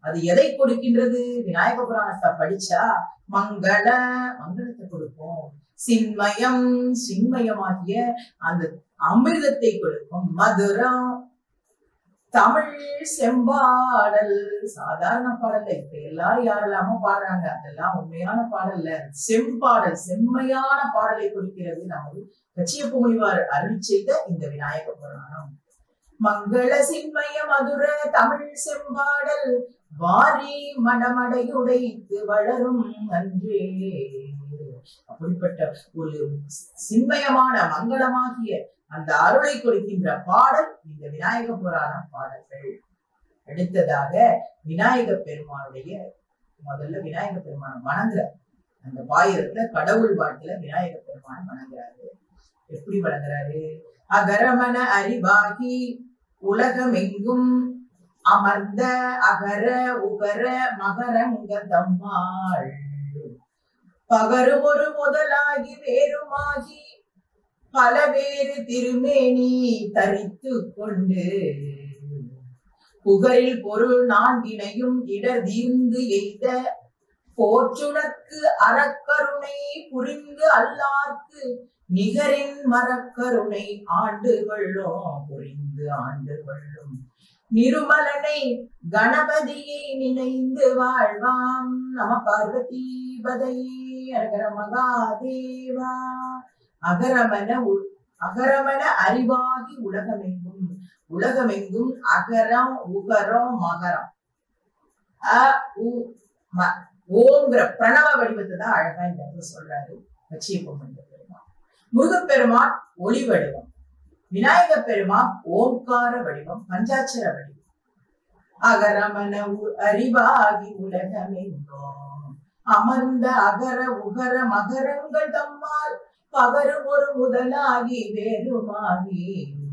அது எதை கொடுக்கின்றது விநாயக புராணத்தை படிச்சா மங்கள மங்களத்தை கொடுக்கும் சின்மயம் சின்மயமாகிய அந்த அமிர்தத்தை கொடுக்கும் மதுரம் தமிழ் செம்பாடல் சாதாரண பாடல்ல இப்ப எல்லாரும் யாரெல்லாமோ பாடுறாங்க அதெல்லாம் உண்மையான பாடல்ல செம்பாடல் செம்மையான பாடலை கொடுக்கிறது நமது கச்சியப்ப முனிவார் அருளி செய்த இந்த விநாயக புராணம் மங்கள சின்மய மதுர தமிழ் செம்பாடல் வாரி மடமடையுடைத்து வளரும் அன்றே அப்படிப்பட்ட ஒரு சின்மயமான மங்களமாகிய அந்த அருளை கொடுக்கின்ற பாடல் இந்த விநாயக புராண பாடல்கள் அடுத்ததாக விநாயக பெருமானுடைய முதல்ல விநாயக பெருமான வணங்குற அந்த பாயிரத்துல கடவுள் பாட்டுல விநாயக பெருமான் வணங்குறாரு எப்படி வணங்குறாரு அகரமன அறிவாகி உலகமெங்கும் அமர்ந்த அகர உகர மகரங்க தம்மாள் பகரும் ஒரு முதலாகி வேறுமாகி பல வேறு திருமேனி தரித்து கொண்டு புகழில் பொருள் நான்கினையும் இடர் தீர்ந்து எய்த போற்றுனக்கு அறக்கருணை புரிந்து அல்லார்க்கு நிகரின் மரக்கருணை ஆண்டு கொள்ளும் புரிந்து ஆண்டு கொள்ளும் நிருமலனை கணபதியை நினைந்து வாழ்வாம் நம பார்வதி பதை அகர மகாதேவா அகரமன உ- அகரமன அறிவாகி உலகமெங்கும் உலகமெங்கும் அகரம் உகரம் மகரம் அ உ ம ஓங்கிற பிரணவ வடிவத்தை தான் அழகா இந்த இடத்துல சொல்றாரு கச்சியப்ப பெருமான் முருகப்பெருமான் ஒளி வடிவம் விநாயக பெருமான் ஓங்கார வடிவம் பஞ்சாட்சர வடிவம் அகரமன உ- அறிவாகி உலகமெங்கும் அமர்ந்த அகர உகர மகரங்கள் தம்மால் பகரும் ஒரு முதலாகி வேறுமாகி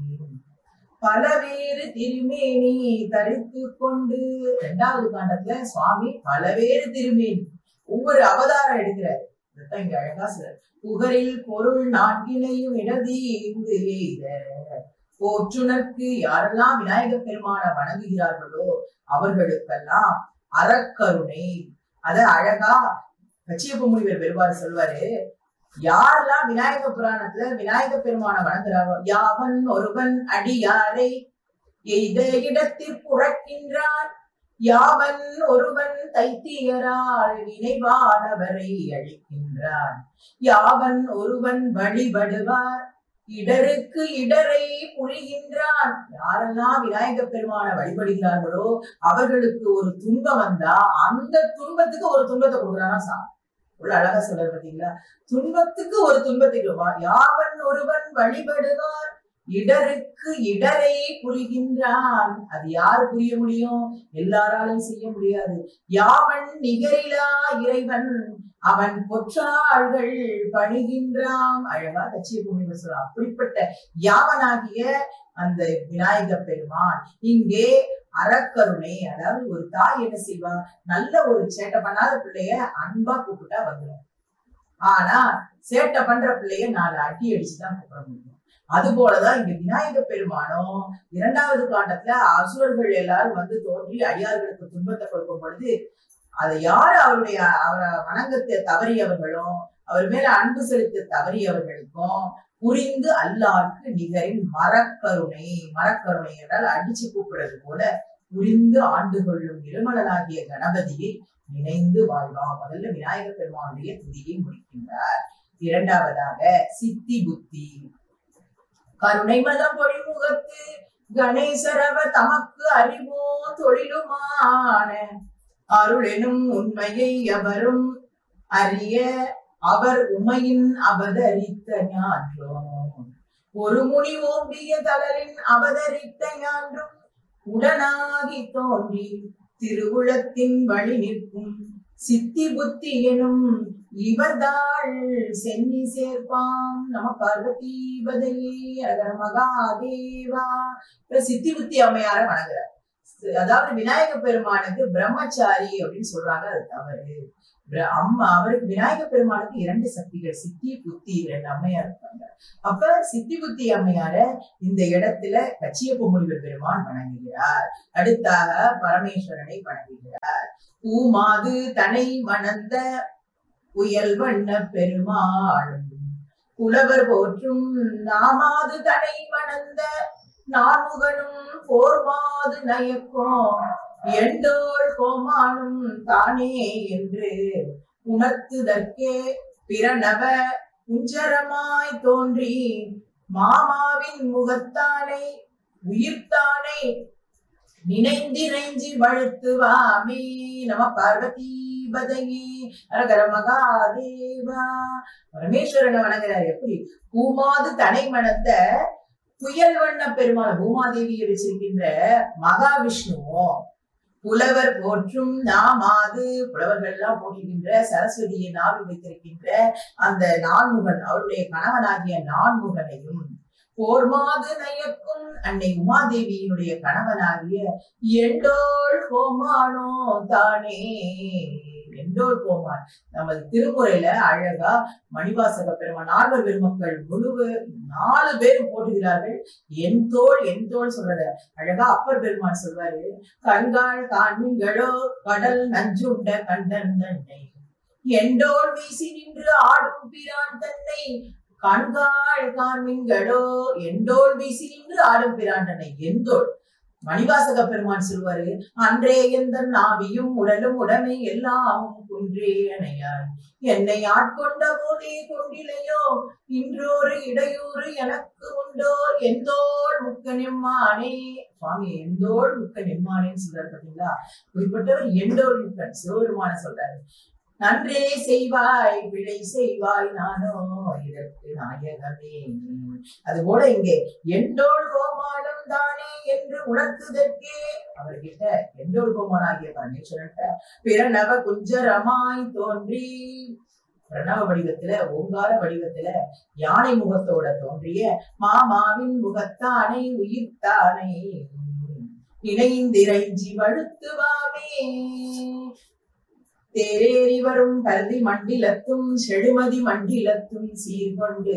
பலவேறு திருமேனி தரித்து கொண்டு இரண்டாவது காண்டத்துல சுவாமி பலவேறு திருமேனி ஒவ்வொரு அவதாரம் எடுக்கிறார் இதைத்தான் இங்க அழகா சொல்றார் புகரில் பொருள் நான்கினையும் இடதீர்ந்து எய்த போற்றுனர்க்கு யாரெல்லாம் விநாயக பெருமான வணங்குகிறார்களோ அவர்களுக்கெல்லாம் அறக்கருணை அத அழகா கச்சியப்ப முனிவர் பெருமாள் சொல்வாரு யாரெல்லாம் விநாயக புராணத்துல விநாயக பெருமான வணங்குறாரோ யாவன் ஒருவன் அடியாரை எய்த இடத்தில் புறக்கின்றான் யாவன் ஒருவன் தைத்தியரால் வினைவானவரை அழிக்கின்றான் யாவன் ஒருவன் வழிபடுவார் இடருக்கு இடரை புரிகின்றான் யாரெல்லாம் விநாயக பெருமான வழிபடுகிறார்களோ அவர்களுக்கு ஒரு துன்பம் வந்தா அந்த துன்பத்துக்கு ஒரு துன்பத்தை கொடுக்குறானா சாமி உள்ள அழகா சொல்றது பாத்தீங்களா துன்பத்துக்கு ஒரு துன்பத்தை கொடுப்பான் யாவன் ஒருவன் வழிபடுவார் இடருக்கு இடரை புரிகின்றான் அது யாரு புரிய முடியும் எல்லாராலையும் செய்ய முடியாது யாவன் நிகரிலா இறைவன் அவன் பொற்றாள்கள் பணிகின்றான் அழகா கட்சிய பூமி சொல்ற அப்படிப்பட்ட யாவனாகிய அந்த விநாயக பெருமான் இங்கே அறக்கருணை அதாவது ஒரு தாய் என்ன செய்வா நல்ல ஒரு சேட்டை பண்ணாத பிள்ளைய அன்பா கூப்பிட்டா வந்துடும் ஆனா சேட்டை பண்ற பிள்ளைய நாலு அடி அடிச்சுதான் கூப்பிட முடியும் அது போலதான் இங்க விநாயக பெருமானும் இரண்டாவது காண்டத்துல அசுரர்கள் எல்லாரும் வந்து தோன்றி அடியார்களுக்கு துன்பத்தை கொடுக்கும் பொழுது அதை யாரு அவருடைய அவரை வணங்கத்தை தவறியவர்களும் அவர் மேல அன்பு செலுத்த தவறியவர்களுக்கும் புரிந்து அல்லார்க்கு நிகரின் மரக்கருணை மரக்கருணை என்றால் அடிச்சு கூப்பிடுறது போல புரிந்து ஆண்டு கொள்ளும் இருமலனாகிய கணபதியை நினைந்து வாழ்வான் முதல்ல விநாயக பெருமானுடைய துதியை முடிக்கின்றார் இரண்டாவதாக சித்தி புத்தி கருணை மதம் பொழிமுகத்து கணேசரவ தமக்கு அறிவோ தொழிலுமான அருளெனும் உண்மையை அவரும் அறிய அவர் உமையின் அவதரித்த ஞான்றும் ஒரு முனி ஓம்பிய தளரின் அவதரித்த ஞான்றும் உடனாகி தோன்றி திருவுளத்தின் வழி நிற்கும் சித்தி புத்தி எனும் இவர்தாள் சென்னி சேர்ப்பாம் நம பார்வதி பதையே அகர மகாதேவா இப்ப சித்தி புத்தி அம்மையார வணங்குறார் அதாவது விநாயக பெருமானுக்கு பிரம்மச்சாரி அப்படின்னு சொல்றாங்க அது தவறு பிர- அம்மா அவருக்கு விநாயக பெருமானுக்கு இரண்டு சக்திகள் சித்தி புத்தி இரண்டு அம்மையார் இருக்காங்க அப்ப சித்தி புத்தி அம்மையார இந்த இடத்துல கச்சியப்ப முனிவர் பெருமான் வணங்குகிறார் அடுத்தாக பரமேஸ்வரனை வணங்குகிறார் பூமாது தனை மணந்த புயல் வண்ண பெருமாளும் புலவர் போற்றும் நாமாது தனை மணந்த நான்முகனும் போர்மாது நயக்கும் எண்டோள் கோமானும் தானே என்று உணர்த்துதற்கே பிரணவ உஞ்சரமாய் தோன்றி மாமாவின் முகத்தானை உயிர்த்தானை நினைந்திரைஞ்சி வழுத்துவாமே நம பார்வதி பதகி அரகர மகாதேவா பரமேஸ்வரனை வணங்குறாரு எப்படி பூமாது தனை மணந்த புயல் வண்ண பெருமாள் பூமாதேவியை வச்சிருக்கின்ற மகாவிஷ்ணுவும் புலவர் போற்றும் நாமாது புலவர்கள் எல்லாம் போற்றுகின்ற சரஸ்வதியை நாவில் வைத்திருக்கின்ற அந்த நான்முகன் அவருடைய கணவனாகிய நான்முகனையும் போர்மாது நயக்கும் அன்னை உமாதேவியினுடைய கணவனாகிய எண்டோள் கோமானோ தானே எண்டோள் கோமான் நமது திருமுறையில அழகா மணிவாசக பெருமான் நால்வர் பெருமக்கள் முழுவு நாலு பேரும் போட்டுகிறார்கள் என் தோள் என் தோள் சொல்றத அழகா அப்பர் பெருமான் சொல்வாரு கண்காள் காண்களோ கடல் நஞ்சுண்ட கண்டன் தன்னை எண்டோள் வீசி நின்று ஆடும் பிரான் தன்னை கண்காள் காண்களோ எண்டோள் வீசி நின்று ஆடும் பிரான் தன்னை எந்தோள் மணிவாசக பெருமான் சொல்வாரு அன்றே எந்த நாவியும் உடலும் உடமை எல்லாம் குன்றே அணையாய் என்னை ஆட்கொண்ட போதே கொண்டிலையோ இன்றொரு இடையூறு எனக்கு உண்டோ எந்தோள் முக்க நெம்மானே சுவாமி எந்தோள் முக்க நெம்மானேன்னு சொல்றாரு பாத்தீங்களா குறிப்பிட்டவர் எண்டோள் முக்கன் சிவபெருமான சொல்றாரு நன்றே செய்வாய் பிழை செய்வாய் நானோ இதற்கு நாயகமே அதுபோல இங்கே எண்டோள் கோமானம் தானே என்று உணர்த்துதற்கே அவர்கிட்ட எண்டோள் கோமானாகிய பரமேஸ்வரன்ட்ட பிறநவ குஞ்சரமாய் தோன்றி பிரணவ வடிவத்துல ஓங்கார வடிவத்துல யானை முகத்தோட தோன்றிய மாமாவின் முகத்தானை உயிர்த்தானை இணைந்திரைஞ்சி வழுத்துவாமே தேரேறி வரும் கல்வி மண்டிலத்தும் செடுமதி மண்டிலத்தும் சீர்கொண்டு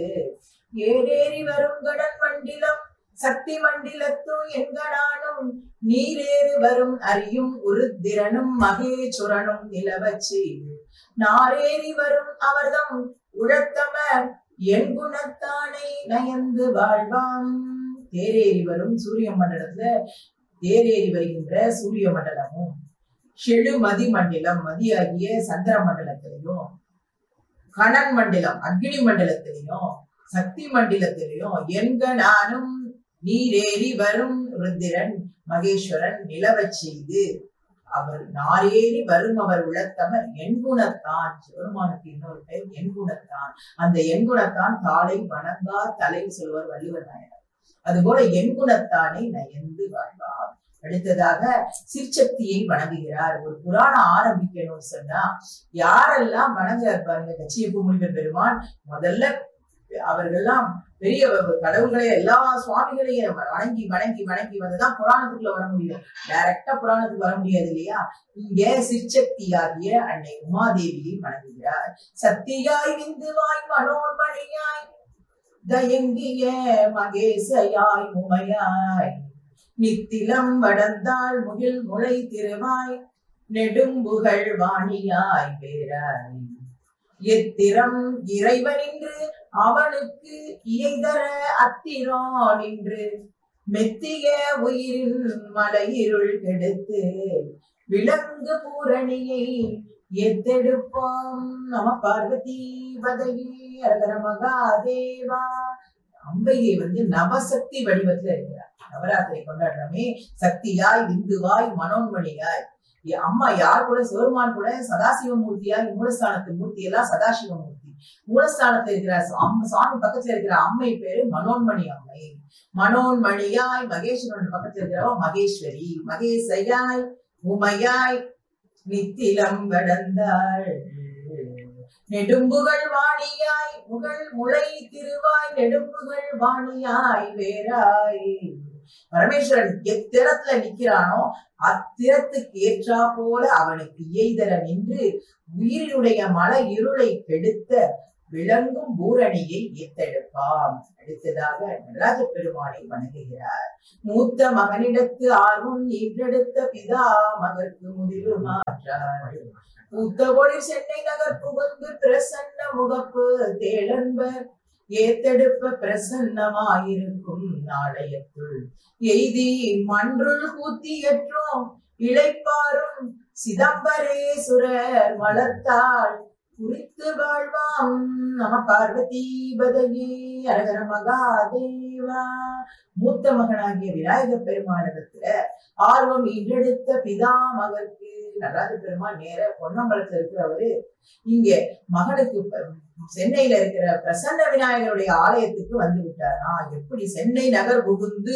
ஏரேறி வரும் கடன் மண்டிலம் சக்தி மண்டிலத்தும் எங்கனானும் நீரேறு வரும் அறியும் உருத்திரனும் மகேச்சுரனும் நிலவச் செய்து நாரேறி வரும் அவர்தம் உழத்தமர் என் குணத்தானை நயந்து வாழ்வாம் தேரேறி வரும் சூரிய மண்டலத்துல தேரேறி வருகின்ற சூரிய மண்டலமும் செழுமதி மண்டலம் மதியாகிய சந்திர மண்டலத்திலையும் கணன் மண்டலம் அக்னி மண்டலத்திலையும் சக்தி மண்டலத்திலையும் எங்க நானும் நீரேறி வரும் ருத்திரன் மகேஸ்வரன் நிலவச் செய்து அவர் நாரேறி வரும் அவர் உழத்தவர் எண்குணத்தான் சிவருமானுக்கு இன்னொரு பெயர் எண்குணத்தான் அந்த எண்குணத்தான் தாளை வணங்கா தலை சொல்வர் வள்ளுவர் நாயனர் அதுபோல எண்குணத்தானை நயந்து வாழ்வார் அடுத்ததாக சிற்சக்தியை வணங்குகிறார் ஒரு புராணம் ஆரம்பிக்கணும்னு சொன்னா யாரெல்லாம் வணங்குறார் பாருங்க கச்சியப்பு முனிவர் பெருமான் முதல்ல அவர்கள்லாம் பெரிய கடவுள்களை எல்லா சுவாமிகளையும் வணங்கி வணங்கி வணங்கி வந்துதான் புராணத்துக்குள்ள வர முடியும் டைரக்டா புராணத்துக்கு வர முடியாது இல்லையா இங்க சிற்சக்தியாகிய அன்னை உமாதேவியை வணங்குகிறார் சக்தியாய் விந்துவாய் மனோன்மணியாய் தயங்கிய மகேசயாய் உமையாய் நித்திலம் வடந்தாள் முகில் முளை திருவாய் நெடும்புகழ் வாணியாய் பேராய் எத்திரம் இறைவனின்று அவனுக்கு இயைதர அத்திரம் நின்று மெத்திய உயிரின் மலையிருள் கெடுத்து விலங்கு பூரணியை எத்தெடுப்போம் நம பார்வதி பதவி அரகர மகாதேவா அம்பையை வந்து நவசக்தி வடிவத்துல இருக்கிறார் நவராத்திரி கொண்டாடுறோமே சக்தியாய் விந்துவாய் மனோன்மணியாய் எ- அம்மா யார் கூட சிவருமான் கூட சதாசிவ மூர்த்தியாய் மூலஸ்தானத்து மூர்த்தி எல்லாம் சதாசிவ மூர்த்தி மூலஸ்தானத்துல இருக்கிற சா- அம்ம- சுவாமி பக்கத்துல இருக்கிற அம்மை பேரு மனோன்மணி அம்மை மனோன்மணியாய் மகேஸ்வரன் பக்கத்துல இருக்கிறவ மகேஸ்வரி மகேசையாய் உமையாய் நித்திலம் கடந்தாள் நெடும்புகள் வாணியாய் முகழ் முளை திருவாய் நெடும்புகள் வாணியாய் வேறாய் பரமேஸ்வரன் எத்திரத்துல நிக்கிறானோ அத்திரத்துக்கு ஏற்றா போல அவனுக்கு எய்தர நின்று உயிரினுடைய மன இருளை கெடுத்த விளங்கும் பூரணியை ஏத்தெடுப்பாம் அடுத்ததாக நடராஜ பெருமானை வணங்குகிறார் மூத்த மகனிடத்து ஆர்வம் ஈன்றெடுத்த பிதா மகற்கு முதிரு மாற்றார் பூத்த ஒளி சென்னை நகர் புகுந்து பிரசன்ன முகப்பு தேளன்பர் ஏத்தெடுப்ப பிரசன்னமாயிருக்கும் நாளையத்துள் எய்தி மன்றுள் கூத்தியற்றோம் இளைப்பாரும் சிதம்பரேசுரர் மலர்த்தாள் குறித்து வாழ்வாம் நம பார்வதி பதகி அரகர மகாதேவா மூத்த மகனாகிய விநாயக பெருமானிடத்துல ஆர்வம் ஈன்றெடுத்த பிதா மகற்கு நடராஜ பெருமான் நேர பொன்னம்பலத்துல இருக்கிறவரு இங்க மகனுக்கு ப- சென்னையில இருக்கிற பிரசன்ன விநாயகருடைய ஆலயத்துக்கு வந்து விட்டாரா எப்படி சென்னை நகர் புகுந்து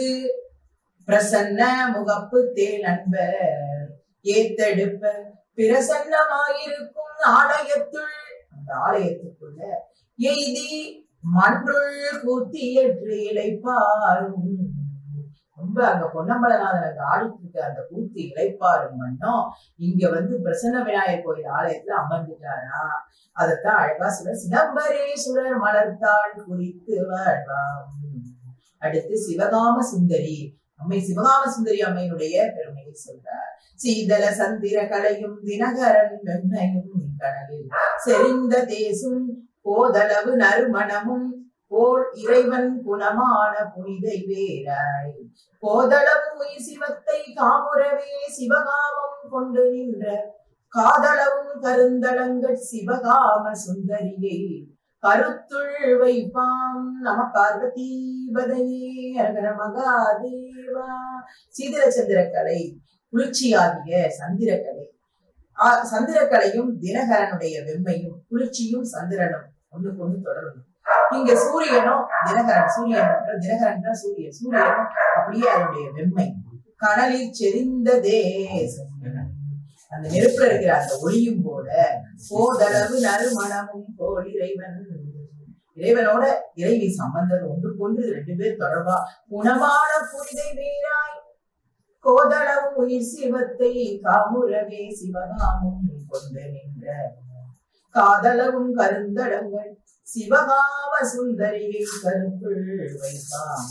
பிரசன்ன முகப்பு தேல் அன்பர் ஏத்தெடுப்ப பிரசன்னமாயிருக்கும் ஆலயத்துள் அந்த ஆலயத்துக்குள்ள எய்தி மன்றுள் கூத்தியற்று இளைப்பாரும் ரொம்ப அங்க பொன்னம்பலநாதன் அங்க ஆடிட்டு இருக்க அந்த கூத்தி இளைப்பாரும் மண்ணும் இங்க வந்து பிரசன்ன விநாயகர் கோயில் ஆலயத்துல அமர்ந்துட்டாரா அதத்தான் அழகா சொல்ற சிதம்பரேஸ்வரர் மலர்த்தாள் குறித்து வாழ்வாம் அடுத்து சிவகாம சுந்தரி அம்மை சிவகாம சுந்தரி அம்மையினுடைய பெருமையை சொல்றார் சீதல சந்திர கலையும் தினகரன் வெண்மையும் கடலில் செறிந்த தேசும் போதளவு நறுமணமும் போல் இறைவன் குணமான புனிதை வேறாய் போதளவு உயிர் சிவத்தை காமுறவே சிவகாமம் கொண்டு நின்ற காதளவும் கருந்தளங்கள் சிவகாம சுந்தரியை கருத்துள் வைப்பாம் நம பார்வதி பதையே அரகர மகாதேவா சீதர சந்திரக்கலை குளிர்ச்சியாகிய சந்திரக்கலை ஆ- சந்திரக்கலையும் தினகரனுடைய வெம்மையும் குளிர்ச்சியும் சந்திரனும் ஒண்ணுக்கு ஒண்ணு தொடரும் இங்க சூரியனும் தினகரன் சூரியன் என்ற- தினகரன் தான் சூரியன் சூரியனும் அப்படியே அதனுடைய வெம்மை கடலில் செறிந்த தேசம் அந்த நெருப்புல இருக்கிற அந்த ஒளியும் போல போதளவு நறுமணமும் போல் இறைவன் இறைவனோட இறைவி சம்பந்தம் ஒன்றுக்கொன்று ரெண்டு பேர் தொடர்பா குணமான புனிதை வீராய் கோதளவு உயிர் சிவத்தை காமுறவே சிவகாமும் கொண்டு நின்ற காதளவும் கருந்தடங்கள் சிவகாம சுந்தரியை கருத்துள் வைப்பாம்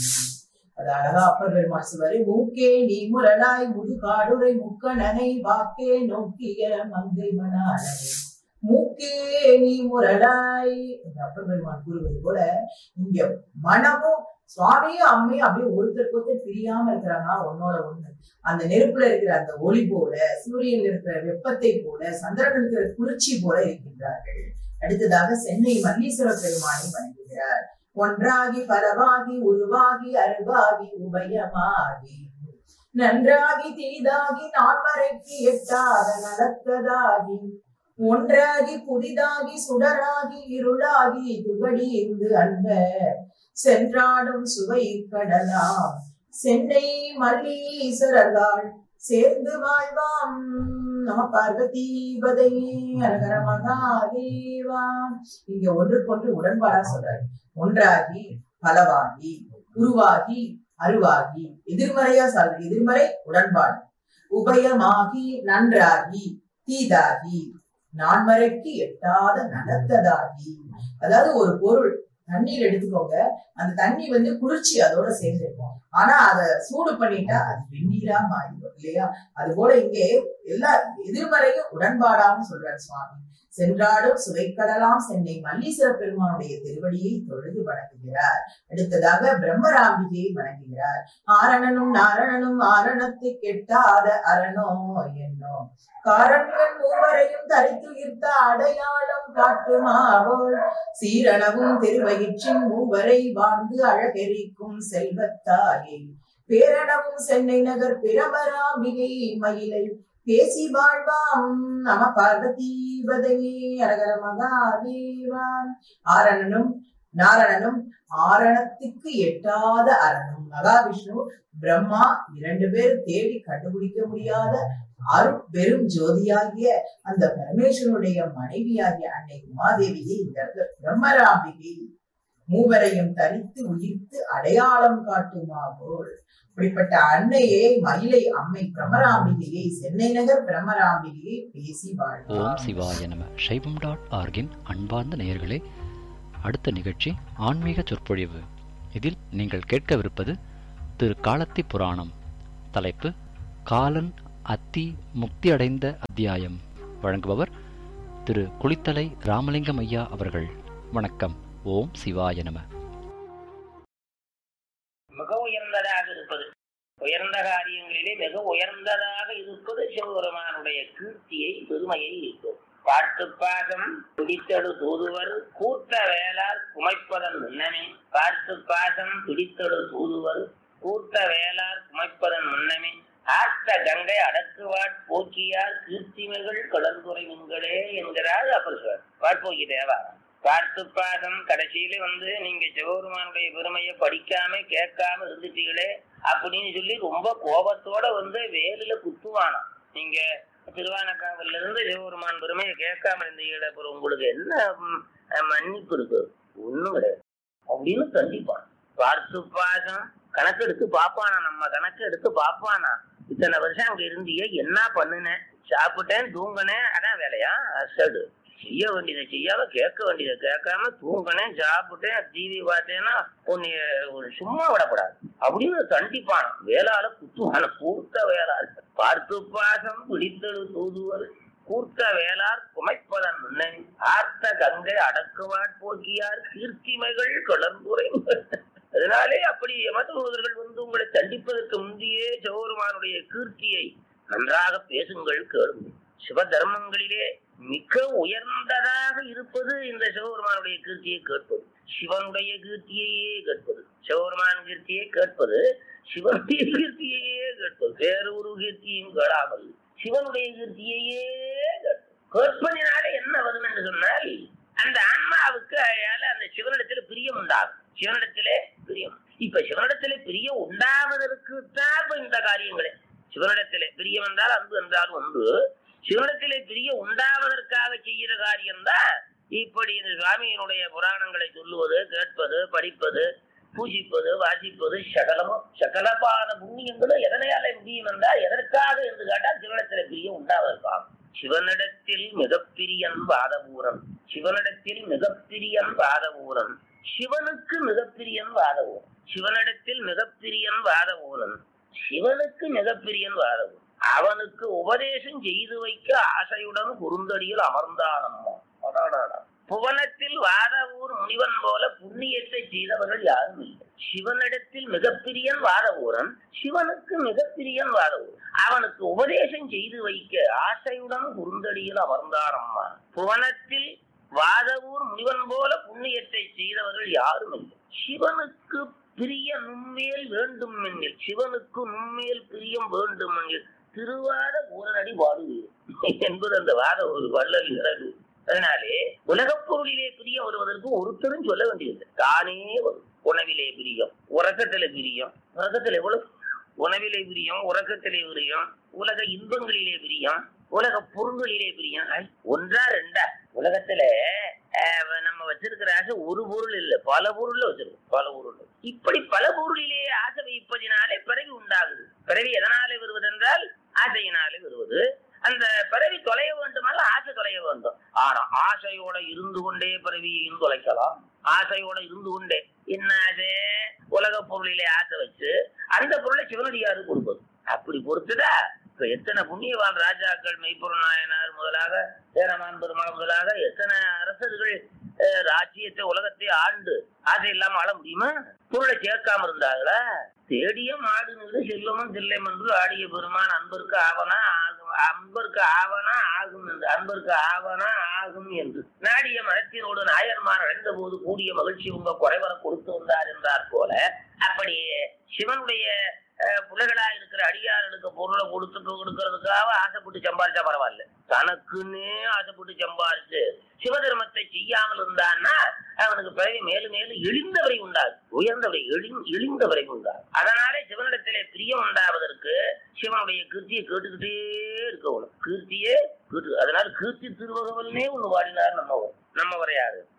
அது அழகா அப்பர் பெருமாள் சிவரை மூக்கே நீ முரடாய் முதுகாடுரை முக்கணனை வாக்கே நோக்கிய மங்கை மணாளனை மூக்கே நீ முரடாய் என்று அப்பர் பெருமான் கூறுவது போல இங்க மனமும் சுவாமியும் அம்மையும் அப்படியே ஒருத்தருக்கு ஒருத்தர் பிரியாம இருக்கிறாங்களா ஒன்னோட ஒண்ணு அந்த நெருப்புல இருக்கிற அந்த ஒளி போல சூரியன்ல இருக்கிற வெப்பத்தை போல சந்திரன் இருக்கிற குளிர்ச்சி போல இருக்கின்றார்கள் அடுத்ததாக சென்னை மல்லீஸ்வர பெருமானை வணங்குகிறார் ஒன்றாகி பலவாகி உருவாகி அருவாகி உபயமாகி நன்றாகி தீதாகி நான்மறைக்கு எட்டாத நடத்ததாகி ஒன்றாகி புதிதாகி சுடராகி இருளாகி துகடி இருந்து அன்ப சென்றாடும் சுவை கடலாம் சென்னை மல்லீஸ்வரர்கள் சேர்ந்து வாழ்வாம் நம பார்வதி பதை அரகர மகாதேவா இங்க ஒன்றுக்கொன்று உடன்பாடா சொல்றாரு ஒன்றாகி பலவாகி உருவாகி அருவாகி எதிர்மறையா சொல்ற எதிர்மறை உடன்பாடு உபயமாகி நன்றாகி தீதாகி நான்மறைக்கு எட்டாத நடத்ததாகி அதாவது ஒரு பொருள் தண்ணீர் எடுத்துக்கோங்க அந்த தண்ணி வந்து குளிர்ச்சி அதோட சேர்ந்திருக்கும் ஆனா அத சூடு பண்ணிட்டா அது வெந்நீரா மாறிடும் இல்லையா அது போல இங்கே எல்லா எதிர்மறையும் உடன்பாடாவும் சொல்றார் சுவாமி சென்றாடும் சுவைக்கடலாம் சென்னை மல்லீஸ்வர பெருமானுடைய திருவடியை தொழுது வணங்குகிறார் அடுத்ததாக பிரம்மராம்பிகையை வணங்குகிறார் ஆரணனும் நாரணனும் ஆரணத்து கெட்டாத அரணோ என்னோ காரண்கள் மூவரையும் தரித்துயிர்த்த அடையாளம் காட்டுமாவோள் சீரணவும் திருவயிற்றின் மூவரை வாழ்ந்து அழகெரிக்கும் செல்வத்தாயே பேரணவும் சென்னை நகர் பிரமராம்பிகை மயிலை பேசி வாழ்வாம் நம பார்வதி பதவி அரகர மகாதேவான் ஆரணனும் நாரணனும் ஆரணத்துக்கு எட்டாத அரணும் மகாவிஷ்ணு பிரம்மா இரண்டு பேர் தேடி கண்டுபிடிக்க முடியாத அருட் பெரும் ஜோதியாகிய அந்த பரமேஸ்வரனுடைய மனைவியாகிய அன்னை உமாதேவியை இந்த இடத்துல பிரம்மராம்பிகை மூவரையும் தரித்து உயிர்த்து அடையாளம் காட்டுமா போல் இப்படிப்பட்ட அன்னையை மயிலை அம்மை பிரமராம்பிகையை சென்னை நகர் பிரமராம்பிகையை பேசி ஓம் வாழ்வார் சிவாய நம சைவம் டாட் ஆர்கின் அன்பார்ந்த நேயர்களே அடுத்த நிகழ்ச்சி ஆன்மீக சொற்பொழிவு இதில் நீங்கள் கேட்கவிருப்பது திரு காலத்தி புராணம் தலைப்பு காலன் அத்தி முக்தி அடைந்த அத்தியாயம் வழங்குபவர் திரு குளித்தலை ராமலிங்கம் ஐயா அவர்கள் வணக்கம் ஓம் சிவாய நம மிக உயர்ந்ததாக இருப்பது உயர்ந்த காரியங்களிலே மிக உயர்ந்ததாக இருப்பது சிவபெருமானுடைய கீர்த்தியை பெருமையை இருக்கும் பார்த்து பாகம் பிடித்தடு தூதுவர் கூட்ட வேளார் குமைப்பதன் முன்னமே பார்த்து பாகம் பிடித்தடு தூதுவர் கூட்ட வேளார் குமைப்பதன் முன்னமே ஆர்த்த கங்கை அடக்குவாட் போக்கியார் கீர்த்திமைகள் கடற்குறை நீங்களே என்கிறார் அப்பர் சார் வாட்போக்கி தேவா பார்த்து பாகம் கடைசியில வந்து நீங்க சிவபெருமானுடைய பெருமையை படிக்காம கேட்காம இருந்துட்டீங்களே அப்படின்னு சொல்லி ரொம்ப கோபத்தோட வந்து வேலில குத்துவானாம் நீங்க திருவானக்காவில இருந்து சிவபெருமான் பெருமையை கேட்காம இருந்தீங்களே அப்புறம் உங்களுக்கு என்ன ம், மன்னிப்பு இருக்கு ஒண்ணும் கிடையாது அப்படின்னு கண்டிப்பான் பார்த்து பாகம் கணக்கு எடுத்து பாப்பானா நம்ம கணக்கு எடுத்து பாப்பானா இத்தனை வருஷம் அங்க இருந்தியே என்ன பண்ணுனேன் சாப்பிட்டேன் தூங்கினேன் அதான் வேலையா அசடு செய்ய வேண்டியதை செய்யாம கேட்க வேண்டியதை கேட்காம தூங்கினேன் சாப்பிட்டேன் டிவி பார்த்தேன்னா உன்னைய ஒரு சும்மா விடக்கூடாது அப்படின்னு தண்டிப்பான் வேளால குத்துவான கூர்த்த வேளாள் பார்த்து பாசம் பிடித்தது தூதுவர் கூர்த்த வேளார் குமைப்பதன் முன்னை ஆர்த்த கங்கை அடக்குவாட் போக்கியார் கீர்த்திமைகள் கலந்துரை அதனாலே அப்படி யமதூதர்கள் வந்து உங்களை தண்டிப்பதற்கு முந்தையே சிவபெருமானுடைய கீர்த்தியை நன்றாக பேசுங்கள் கேளுங்கள் சிவ தர்மங்களிலே மிக உயர்ந்ததாக இருப்பது இந்த சிவபெருமானுடைய கீர்த்தியை கேட்பது சிவனுடைய கீர்த்தியையே கேட்பது சிவபெருமான் கீர்த்தியை கேட்பது சிவனுடைய கீர்த்தியையே கேட்பது வேறு ஒரு கீர்த்தியும் கேளாமல் சிவனுடைய கீர்த்தியையே கேட்பது கேட்பதினாலே என்ன வரும் என்று சொன்னால் அந்த ஆன்மாவுக்கு அயால அந்த சிவனிடத்துல பிரியம் உண்டாகும் சிவனிடத்திலே பிரியம் இப்ப சிவனிடத்திலே பிரியம் உண்டாவதற்கு தான் இப்ப இந்த காரியங்களே சிவனிடத்திலே பிரியம் என்றால் அன்பு என்றால் ஒன்று சிவனிடத்திலே பிரிய உண்டாவதற்காக செய்கிற காரியம்தான் இப்படி இந்த சுவாமியினுடைய புராணங்களை சொல்லுவது கேட்பது படிப்பது பூஜிப்பது வாசிப்பது சகலமும் சகலமான புண்ணியங்களும் எதனையால முடியும் என்றால் எதற்காக என்று கேட்டால் சிவனிடத்திலே பிரிய உண்டாவதற்காகும் சிவனிடத்தில் மிகப்பிரியன் வாதபூரம் சிவனிடத்தில் மிகப்பிரியன் வாதபூரம் சிவனுக்கு மிகப்பிரியன் வாதபூரம் சிவனிடத்தில் மிகப்பிரியன் வாதபூரம் சிவனுக்கு மிகப்பிரியன் வாதபூரம் அவனுக்கு உபதேசம் செய்து வைக்க ஆசையுடன் குறுந்தடியில் அமர்ந்தானம்மா அடாடாடா. புவனத்தில் வாதவூர் முனிவன் போல புண்ணியத்தை செய்தவர்கள் யாரும் இல்லை சிவனிடத்தில் மிகப்பிரியன் வாதவூரன் சிவனுக்கு மிகப்பிரியன் வாதவூர் அவனுக்கு உபதேசம் செய்து வைக்க ஆசையுடன் குறுந்தடியில் அமர்ந்தானம்மா புவனத்தில் வாதவூர் முனிவன் போல புண்ணியத்தை செய்தவர்கள் யாரும் இல்லை சிவனுக்கு பிரிய நுண்மேல் வேண்டும் என்கில் சிவனுக்கு நுண்மேல் பிரியம் வேண்டும் என்கில் திருவாத ஊரடி பாடுவீர் என்பது அந்த வாத ஒரு வள்ளல் இறகு அதனாலே உலகப் பொருளிலே பிரியம் வருவதற்கு ஒருத்தரும் சொல்ல வேண்டியது தானே வரும் உணவிலே பிரியம் உறக்கத்திலே பிரியம் உறக்கத்தில் எவ்வளவு உணவிலே பிரியம் உறக்கத்திலே பிரியம் உலக இன்பங்களிலே பிரியம் உலக பொருள்களிலே பிரியம் ஐ, ஒன்றா ரெண்டா உலகத்துல அஹ், நம்ம வச்சிருக்கிற ஆசை ஒரு பொருள் இல்ல பல பொருள்ல வச்சிருக்கோம் பல பொருள் இப்படி பல பொருளிலே ஆசை வைப்பதினாலே பிறவி உண்டாகுது பிறவி எதனாலே வருவதென்றால் ஆசையினாலே வருவது அந்த பிறவி தொலைய வேண்டுமானால் ஆசை தொலைய வேண்டும் ஆனா ஆசையோட இருந்து கொண்டே பிறவியையும் தொலைக்கலாம் ஆசையோட இருந்து கொண்டே என்ன ஆசை உலக பொருளிலே ஆசை வச்சு அந்த பொருளை சிவனடியாரு கொடுப்பது அப்படி பொறுத்துதா இப்ப எத்தனை புண்ணியவான் ராஜாக்கள் மெய்ப்பொருள் நாயனார் முதலாக சேரமான் பெருமாள் முதலாக எத்தனை அரசர்கள் அஹ், ராஜ்யத்தை உலகத்தை ஆண்டு ஆசை இல்லாம ஆள முடியுமா பொருளை சேர்க்காம இருந்தாங்களா தேடிய மாடு நின்று செல்வமும் தில்லை என்று ஆடிய பெருமான் அன்பருக்கு ஆவனா ஆகும் அன்பருக்கு ஆவனா ஆகும் என்று அன்பருக்கு ஆவனா ஆகும் என்று நாடிய மரத்தினோடு நாயன்மார் அடைந்த போது கூடிய மகிழ்ச்சி உங்க குறைவர கொடுத்து வந்தார் என்றார் போல அப்படி சிவனுடைய அஹ், பிள்ளைகளா இருக்கிற அடியார்களுக்கு பொருளை கொடுத்துட்டு கொடுக்கறதுக்காக ஆசைப்பட்டு சம்பாரிச்சா பரவாயில்ல தனக்குன்னே ஆசைப்பட்டு சம்பாரிச்சு சிவதர்மத்தை செய்யாமல் இருந்தான்னா அவனுக்கு பிறகு மேலும் மேலும் எழுந்தவரை உண்டாது உயர்ந்தவரை எழு எழுந்தவரை உண்டாது அதனாலே சிவனிடத்திலே பிரியம் உண்டாவதற்கு சிவனுடைய கீர்த்தியை கேட்டுக்கிட்டே இருக்கணும் கீர்த்தியே கேட்டு அதனால கீர்த்தி திருவகவல்னே ஒண்ணு பாடினார் நம்ம நம்ம வரையாது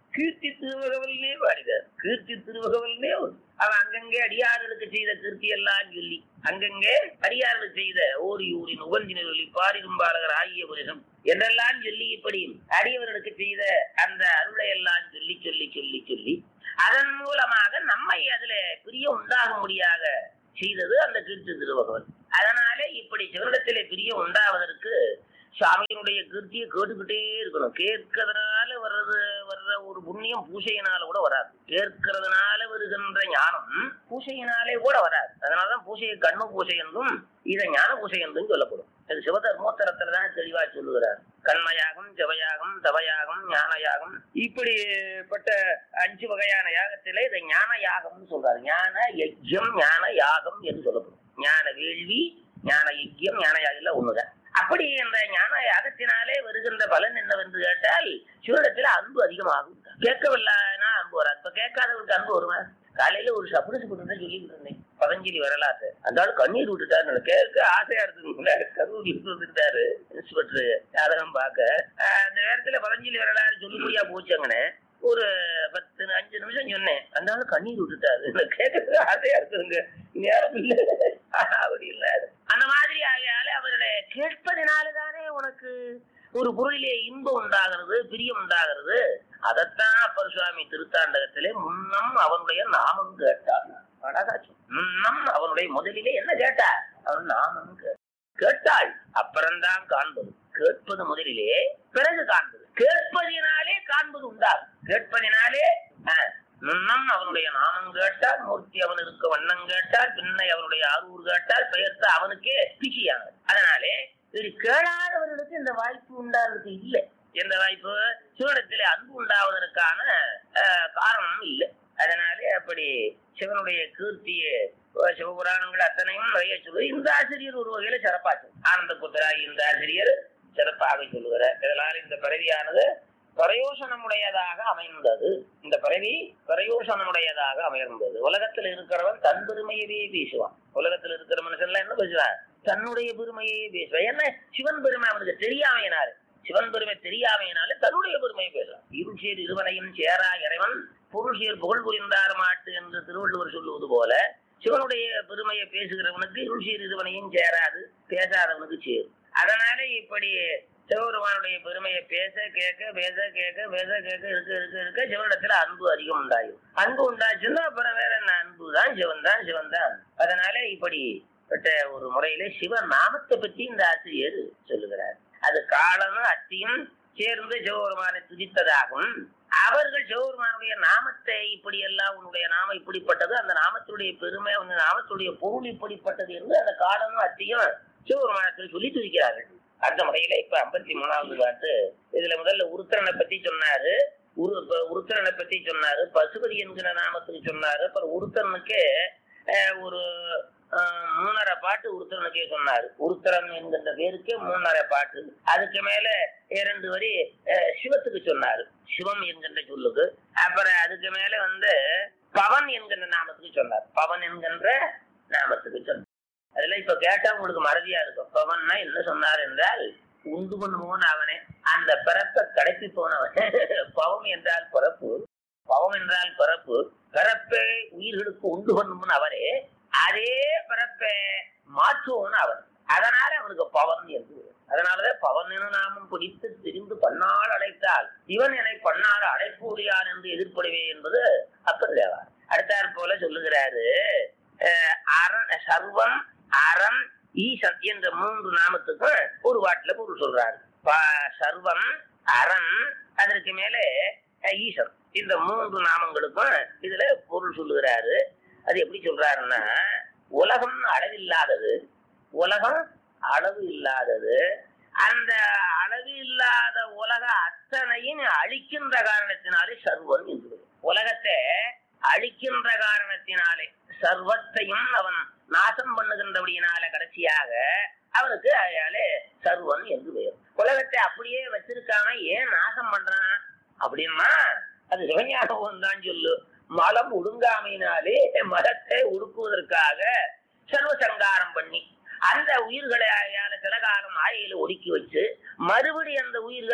கீர்த்தி திருவகவல்னே பாடினார் கீர்த்தி திருவகவல்னே ஒரு- அவன் அங்கங்கே அடியார்களுக்கு செய்த கீர்த்தி எல்லாம் சொல்லி அங்கங்கே அடியார்களுக்கு செய்த ஓரியூரின் உகந்தினர் சொல்லி பாரிரும்பாளகர் ஆகிய புரிசம் என்றெல்லாம் சொல்லி இப்படி அடியவர்களுக்கு செய்த அந்த அருளை எல்லாம் சொல்லி சொல்லி சொல்லி சொல்லி அதன் மூலமாக நம்மை அதுல பிரிய உண்டாக முடியாக செய்தது அந்த கீர்த்தி திருவகவல் அதனாலே இப்படி சிவனிடத்திலே பிரிய உண்டாவதற்கு சாமியினுடைய கீர்த்தியை கேட்டுக்கிட்டே இருக்கணும் கேட்கறதுனால வர்றது வர்ற ஒரு புண்ணியம் பூசையினால கூட வராது கேட்கறதுனால வருகின்ற ஞானம் பூசையினாலே கூட வராது அதனாலதான் பூசையை கண்ணு பூசை என்றும் இதை ஞான பூசை என்றும் சொல்லப்படும் அது சிவதர்மோத்தரத்துல தான் தெளிவா சொல்லுகிறார் கண்மயாகம் ஜபயாகம் தவயாகம் ஞானயாகம் இப்படிப்பட்ட அஞ்சு வகையான யாகத்திலே இதை ஞான யாகம்னு சொல்றாரு ஞான யஜ்யம் ஞான யாகம் என்று சொல்லப்படும் ஞான வேள்வி ஞான யஜ்யம் ஞான யாகம் எல்லாம் ஒண்ணுதான் அப்படி அந்த ஞான யாகத்தினாலே வருகின்ற பலன் என்னவென்று கேட்டால் சிவனிடத்தில் அன்பு அதிகமாகும் கேட்கவில்லைன்னா அன்பு வராது இப்ப கேட்காதவருக்கு அன்பு வருமா காலையில ஒரு சப்புடு சப்புடு சொல்லிட்டு இருந்தேன் பதஞ்சலி வரலாற்று அந்த ஆள் கண்ணீர் விட்டுட்டாரு கேட்க ஆசையா இருந்தது கரூர் வந்துட்டாரு இன்ஸ்பெக்டர் ஜாதகம் பார்க்க ஆஹ் அந்த நேரத்துல பதஞ்சலி வரலாறு சொல்லுபடியா போச்சாங்கன்னு ஒரு பத்து அஞ்சு நிமிஷம் சொன்னேன் அந்த ஆளு கண்ணீர் விட்டுட்டாரு எனக்கு கேட்கறதுக்கு ஆசையா இருக்குதுங்க நேரம் இல்ல அப்படி இல்ல அந்த மாதிரி ஆகையால அவர்களை கேட்பதினாலதானே உனக்கு ஒரு பொருளிலே இன்பம் உண்டாகிறது பிரியம் உண்டாகிறது அதைத்தான் அப்பர் சுவாமி திருத்தாண்டகத்திலே முன்னம் அவனுடைய நாமம் கேட்டார் அழகாச்சு முன்னம் அவனுடைய முதலிலே என்ன கேட்டார் அவன் நாமம் கேட்டார் கேட்டாள் அப்புறம்தான் காண்பது கேட்பது முதலிலே பிறகு காண்பது கேட்பதினாலே காண்பது உண்டாகும் கேட்பதினாலே ஆஹ், முன்னம் அவனுடைய நாமம் கேட்டால் மூர்த்தி அவன் இருக்க வண்ணம் கேட்டால் பின்னை அவனுடைய ஆரூர் கேட்டால் பெயர்த்த அவனுக்கே பிச்சியானது அதனாலே இது கேளாதவர்களுக்கு இந்த வாய்ப்பு உண்டாகிறது இல்லை எந்த வாய்ப்பு சிவனிடத்திலே அன்பு உண்டாவதற்கான ஆஹ், காரணம் இல்லை அதனாலே அப்படி சிவனுடைய கீர்த்தியை அஹ், சிவபுராணங்கள் அத்தனையும் நிறைய சொல்லுவது இந்த ஆசிரியர் ஒரு வகையில சிறப்பா சொல்லு ஆனந்த குத்தராகி இந்த ஆசிரியர் சிறப்பாக சொல்லுகிறார் இதனால் இந்த பிறவியானது பிரயோசனமுடையதாக அமைந்தது இந்த பிறவி பிரயோசனமுடையதாக அமைந்தது உலகத்தில் இருக்கிறவன் தன் பெருமையவே பேசுவான் உலகத்தில் இருக்கிற மனுஷன்லாம் என்ன பேசுவான் தன்னுடைய பெருமையே பேசுவான் என்ன சிவன் பெருமை அவனுக்கு தெரியாமையினாரு சிவன் பெருமை தெரியாமையினால தன்னுடைய பெருமையை பேசலாம் இருள் சேர் இருவனையும் சேரா இறைவன் பொருள் சேர் புகழ் புரிந்தார் மாட்டு என்று திருவள்ளுவர் சொல்லுவது போல சிவனுடைய பெருமையை பேசுகிறவனுக்கு இருள் சேர் இருவனையும் சேராது பேசாதவனுக்கு சேரும் அதனால இப்படி சிவபெருமானுடைய பெருமையை பேச கேட்க பேச கேட்க பேச கேட்க இருக்க இருக்க இருக்க சிவனிடத்துல அன்பு அதிகம் உண்டாகும் அன்பு உண்டாச்சுன்னா அப்புறம் வேற என்ன அன்பு தான் சிவன் தான் சிவன் தான் அதனால இப்படி பட்ட ஒரு முறையில சிவ நாமத்தை பற்றி இந்த ஆசிரியர் சொல்லுகிறார் அது காலமும் அத்தியும் சேர்ந்து சிவபெருமானை துதித்ததாகும் அவர்கள் சிவபெருமானுடைய நாமத்தை இப்படி எல்லாம் உன்னுடைய நாமம் இப்படிப்பட்டது அந்த நாமத்துடைய பெருமை அந்த நாமத்துடைய பொருள் இப்படிப்பட்டது என்று அந்த காலமும் அத்தியும் சிவபெருமானத்தில் சொல்லி துதிக்கிறார்கள் அந்த முறையில இப்ப ஐம்பத்தி மூணாவது பாட்டு இதுல முதல்ல உருத்திரனை பத்தி சொன்னாரு உரு இப்ப உருத்திரனை பத்தி சொன்னாரு பசுபதி என்கிற நாமத்துக்கு சொன்னாரு அப்புறம் உருத்திரனுக்கு அஹ், ஒரு அஹ், மூணரை பாட்டு உருத்திரனுக்கே சொன்னாரு உருத்திரன் என்கின்ற பேருக்கு மூணரை பாட்டு அதுக்கு மேல இரண்டு வரி அஹ், சிவத்துக்கு சொன்னாரு சிவம் என்கின்ற சொல்லுக்கு அப்புறம் அதுக்கு மேல வந்து பவன் என்கின்ற நாமத்துக்கு சொன்னார் பவன் என்கின்ற நாமத்துக்கு சொன்னார் அதுல இப்ப கேட்டா உங்களுக்கு மறதியா இருக்கும் பவன்னா என்ன சொன்னார் என்றால் உண்டு பண்ணுவோன் அவனே அந்த பிறப்பை கடைசி போனவன் பவம் என்றால் பிறப்பு பவம் என்றால் பிறப்பு பிறப்பை உயிர்களுக்கு உண்டு பண்ணுவன் அவரே அதே பிறப்பை மாற்றுவோன் அவன் அதனால அவனுக்கு பவன் என்று பெயர். அதனாலதான் பவன் என நாமம் பிடித்து திரிந்து பன்னாள் அழைத்தால் இவன் என்னை பன்னாள் அழைப்பூடியான் என்று எதிர்ப்படுவே என்பது அப்பர் தேவார் அடுத்தாற் போல சொல்லுகிறாரு அஹ், அரண் சர்வம் அறம் ஈசன் என்ற மூன்று நாமத்துக்கும் ஒரு பாட்டுல பொருள் சொல்றாரு ப- சர்வம் அறம் அதற்கு மேலே அஹ், ஈசன் இந்த மூன்று நாமங்களுக்கும் இதுல பொருள் சொல்லுகிறாரு அது எப்படி சொல்றாருன்னா உலகம் அளவில்லாதது உலகம் அளவு இல்லாதது அந்த அளவு இல்லாத உலக அத்தனையும் அழிக்கின்ற காரணத்தினாலே சர்வம் என்று பெயர். உலகத்தை அழிக்கின்ற காரணத்தினாலே சர்வத்தையும் அவன் நாசம் பண்ணுகின்றபடியினால கடைசியாக அவனுக்கு அயாலே சர்வன் என்று பெயர் உலகத்தை அப்படியே வச்சிருக்காம ஏன் நாசம் பண்றான் அப்படின்னா அது சிவஞானம் தான் சொல்லு மலம் ஒடுங்காமையினாலே மரத்தை ஒடுக்குவதற்காக சர்வ சங்காரம் பண்ணி அந்த உயிர்களை ஆயால சில காலம் ஆயில ஒடுக்கி வச்சு மறுபடி அந்த உயிர்களை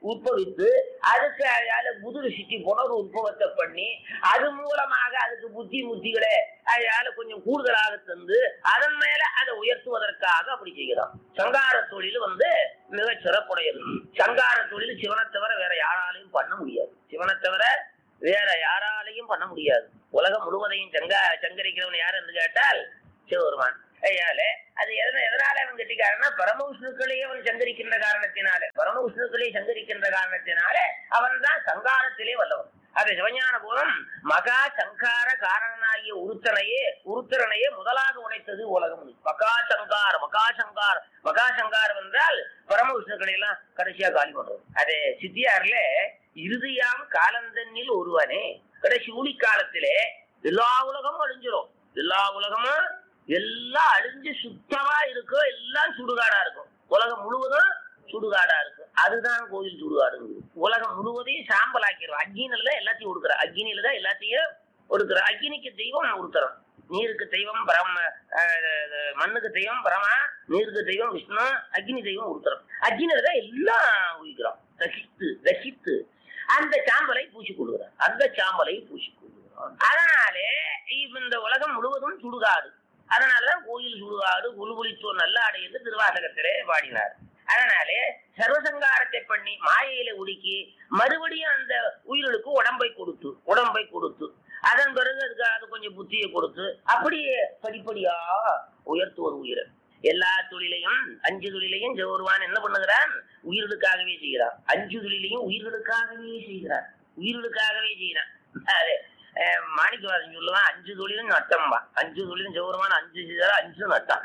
உற்பவித்து அதுக்கு அதால முதுகு சிட்டி புனர் உற்பவத்தை பண்ணி அது மூலமாக அதுக்கு புத்தி முத்திகளை அதால கொஞ்சம் கூடுதலாக தந்து அதன் மேல அதை உயர்த்துவதற்காக அப்படி செய்கிறான் சங்கார தொழில் வந்து மிக சிறப்புடையது சங்கார தொழில் சிவனை தவிர வேற யாராலையும் பண்ண முடியாது சிவனை தவிர வேற யாராலையும் பண்ண முடியாது உலகம் முழுவதையும் சங்கா சங்கரிக்கிறவன் யார் என்று கேட்டால் சிவபெருமான் ஐயாலே அது எதன எதனால அவன் கெட்டிக்காரன்னா பரம விஷ்ணுக்களையே அவன் சங்கரிக்கின்ற காரணத்தினாலே பரம விஷ்ணுக்களே சங்கரிக்கின்ற காரணத்தினாலே அவன் தான் சங்காரத்திலே வல்லவன் அது சிவஞான பூரம் மகா சங்கார காரணனாகிய உருத்தனையே உருத்தரனையே முதலாக உடைத்தது உலகம் மகா சங்கார மகா சங்கார மகா சங்காரம் என்றால் பரம விஷ்ணுக்களை எல்லாம் கடைசியா காலி பண்றது அது சித்தியார்ல இறுதியாம் காலந்தன்னில் ஒருவனே கடைசி ஊழி காலத்திலே எல்லா உலகமும் அழிஞ்சிரும் எல்லா உலகமும் எல்லாம் அழிஞ்சு சுத்தமா இருக்கும் எல்லாம் சுடுகாடா இருக்கும் உலகம் முழுவதும் சுடுகாடா இருக்கும் அதுதான் கோயில் சுடுகாடுங்க உலகம் முழுவதையும் சாம்பல் ஆக்கிடும் அக்னியில எல்லாத்தையும் கொடுக்குற அக்னியில தான் எல்லாத்தையும் ஒடுக்குற அக்னிக்கு தெய்வம் ஒருத்தரம் நீருக்கு தெய்வம் பரம அஹ், மண்ணுக்கு தெய்வம் பரமா நீருக்கு தெய்வம் விஷ்ணு அக்னி தெய்வம் ஒருத்தரம் அக்னியில தான் எல்லாம் உயிக்கிறோம் ரசித்து ரசித்து அந்த சாம்பலை பூசி கொள்கிறார் அந்த சாம்பலை பூசி கொள்கிறார் அதனாலே இப்ப இந்த உலகம் முழுவதும் சுடுகாடு அதனாலதான் கோயில் சுடுகாடு குலுகுலித்தோர் நல்லாடை என்று திருவாசகத்திலே பாடினார் அதனாலே சர்வசங்காரத்தை பண்ணி மாயையில உடுக்கி மறுபடியும் அந்த உயிர்களுக்கு உடம்பை கொடுத்து உடம்பை கொடுத்து அதன் பிறகு அதுக்கு அது கொஞ்சம் புத்தியை கொடுத்து அப்படியே படிப்படியா உயர்த்துவது உயிரை எல்லா தொழிலையும் அஞ்சு தொழிலையும் ஜெவருவான் என்ன பண்ணுகிறான் உயிர்களுக்காகவே செய்கிறான் அஞ்சு தொழிலையும் உயிர்களுக்காகவே செய்கிறான் உயிர்களுக்காகவே செய்கிறான் அது அஹ், மாணிக்கவாசன் சொல்லுவான் அஞ்சு தொழிலும் நட்டம்பா அஞ்சு தொழிலும் ஜெவருவான் அஞ்சு செய்தாரா அஞ்சு நட்டம்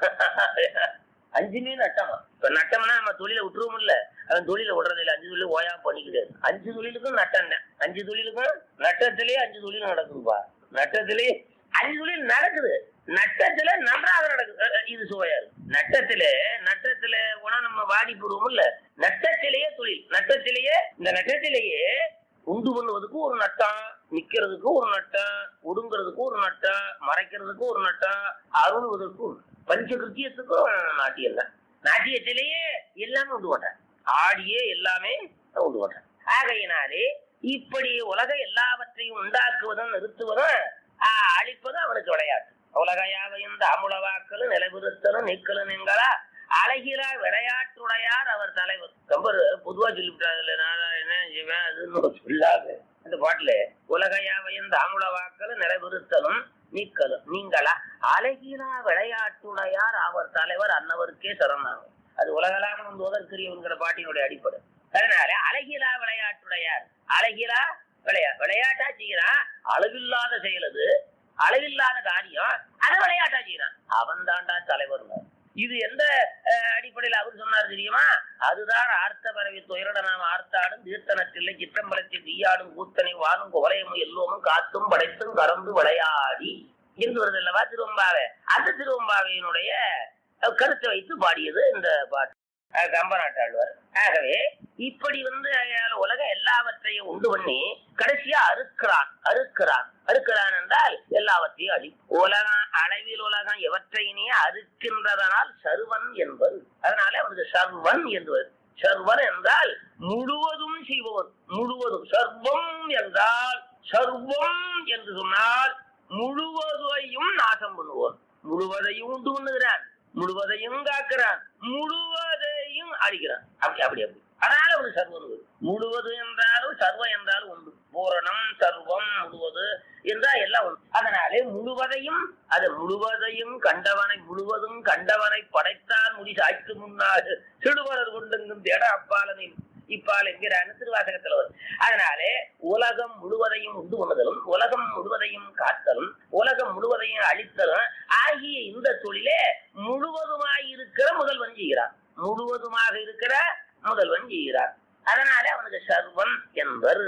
அஞ்சுமே நட்டமா இப்ப நட்டம்னா நம்ம தொழிலை விட்டுருவோம் இல்ல அவன் தொழிலை விடுறது இல்ல அஞ்சு தொழில் ஓயாம பண்ணிக்கிறாரு அஞ்சு தொழிலுக்கும் நட்டம் தான் அஞ்சு தொழிலுக்கும் நட்டத்திலேயே அஞ்சு தொழில் நடக்குதுப்பா நட்டத்திலே அஞ்சு தொழில் நடக்குது நட்டத்துல நன்றாக நடக்குது அஹ் அஹ் இது சுவையா இருக்கு நட்டத்துல நட்டத்துல போனா நம்ம வாடி போடுவோம் இல்ல நட்டத்திலேயே தொழில் நட்டத்திலேயே இந்த நட்டத்திலேயே உண்டு பண்ணுவதுக்கு ஒரு நட்டம் நிக்கிறதுக்கு ஒரு நட்டம் ஒடுங்கிறதுக்கு ஒரு நட்டம் மறைக்கிறதுக்கு ஒரு நட்டம் அருள்வதற்கு ஒரு பஞ்சகிருத்தியத்துக்கும் நாட்டியம் தான் நாட்டியத்திலேயே எல்லாமே உண்டு மாட்டான் ஆடியே எல்லாமே உண்டு மாட்டான் ஆகையினாலே இப்படி உலக எல்லாவற்றையும் உண்டாக்குவதும் நிறுத்துவதும் ஆஹ், அழிப்பதும் அவனுக்கு விளையாட்டு உலகையாவையும் தாமுளவாக்கலும் நிலைபெறுத்தலும் நீக்கலும் எங்களா அழகிலா விளையாட்டுடையார் அவர் தலைவர் கம்பர் பொதுவா சொல்லிவிட்டாரு நாராயணன் சிவன் அதுன்னு சொல்லாது அந்த பாட்டுல உலகையாவையும் தாமுளவாக்கலும் நிலைபெறுத்தலும் நீக்கலும் நீங்களா அழகிலா விளையாட்டுடையார் அவர் தலைவர் அன்னவருக்கே சரணாங்க அது உலகளாம ஓதற்கரியவங்கிற பாட்டினுடைய அடிப்படை அதனால அழகிலா விளையாட்டுடையார் அழகிலா விளையா விளையாட்டா செய்யறான் அளவில்லாத செயல் அது அளவில்லாத காரியம் அதை விளையாட்டா செய்யறான் அவன் தாண்டா தலைவர் இது எந்த அஹ், அடிப்படையில் அவர் சொன்னார் தெரியுமா அதுதான் ஆர்த்த பரவி துயரட நாம் ஆர்த்தாடும் தீர்த்தனத்தில்லை சிற்றம்பலத்தில் தீயாடும் கூத்தனை வானும் குவலையமும் எல்லோமும் காத்தும் படைத்தும் கறந்து விளையாடி என்று வருது அல்லவா திருவம்பாவை அந்த திருவம்பாவையினுடைய அஹ், கருத்தை வைத்து பாடியது இந்த பாட்டு அஹ், கம்பநாட்டாழ்வார் ஆகவே இப்படி வந்து அயால உலகம் எல்லாவற்றையும் உண்டு பண்ணி கடைசியா அறுக்கிறான் அறுக்கிறான் அறுக்கிறான் என்றால் எல்லாவற்றையும் அழி உலகம் அளவில் உலகம் எவற்றையினே அறுக்கின்றதனால் சர்வன் என்பது அதனால அவனுக்கு சர்வன் என்பது சர்வன் என்றால் முழுவதும் செய்பவன் முழுவதும் சர்வம் என்றால் சர்வம் என்று சொன்னால் முழுவதையும் நாசம் பண்ணுவான் முழுவதையும் உண்டு பண்ணுகிறான் முழுவதையும் காக்கிறான் முழுவதையும் அழிக்கிறான் அப்படி அப்படி அப்படி அதனால ஒரு சர்வம் இருக்கு. முழுவது என்றாலும் சர்வம் என்றாலும் உண்டு பூரணம் சர்வம் முழுவது என்றால் எல்லாம் உண்டு அதனாலே முழுவதையும் அது முழுவதையும் கண்டவனை முழுவதும் கண்டவனை படைத்தான் முடி சாய்த்து முன்னாள் சிடுவரர் கொண்டுங்கும் தேட அப்பாலனை இப்பால் என்கிறான்னு திருவாசகத்துல வரும் அதனாலே உலகம் முழுவதையும் உண்டு பண்ணுதலும் உலகம் முழுவதையும் காத்தலும் உலகம் முழுவதையும் அழித்தலும் ஆகிய இந்த தொழிலே முழுவதுமாய் இருக்கிற முதல்வன் செய்கிறான் முழுவதுமாக இருக்கிற முதல்வன் செய்கிறார் அதனாலே அவனுக்கு சர்வன் என்பர்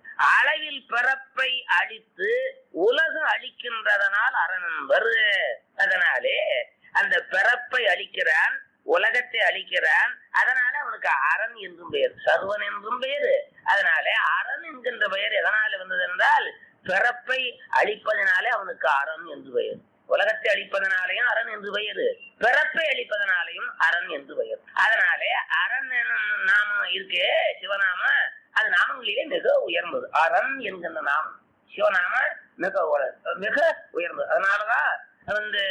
அளவில் பிறப்பை அழித்து உலகம் அழிக்கின்றதனால் அரண் என்பர் அதனாலே அந்த பிறப்பை அழிக்கிறான் உலகத்தை அழிக்கிறான் அதனால அவனுக்கு அரண் என்றும் பெயர் சர்வன் என்றும் பெயர் அதனால அரண் என்கின்ற பெயர் எதனால வந்தது என்றால் பிறப்பை அழிப்பதனாலே அவனுக்கு அரண் என்று பெயர் உலகத்தை அழிப்பதனாலேயும் அரண் என்று பெயர் பிறப்பை அழிப்பதனாலேயும் அரண் என்று பெயர் அதனாலே அரண் என்னும் நாமம் இருக்கே சிவநாம நாமங்களிலே மிக உயர்ந்தது அரண் என்கின்ற நாமம் சிவநாம மிக உயர் மிக உயர்ந்தது அதனாலதான் வந்து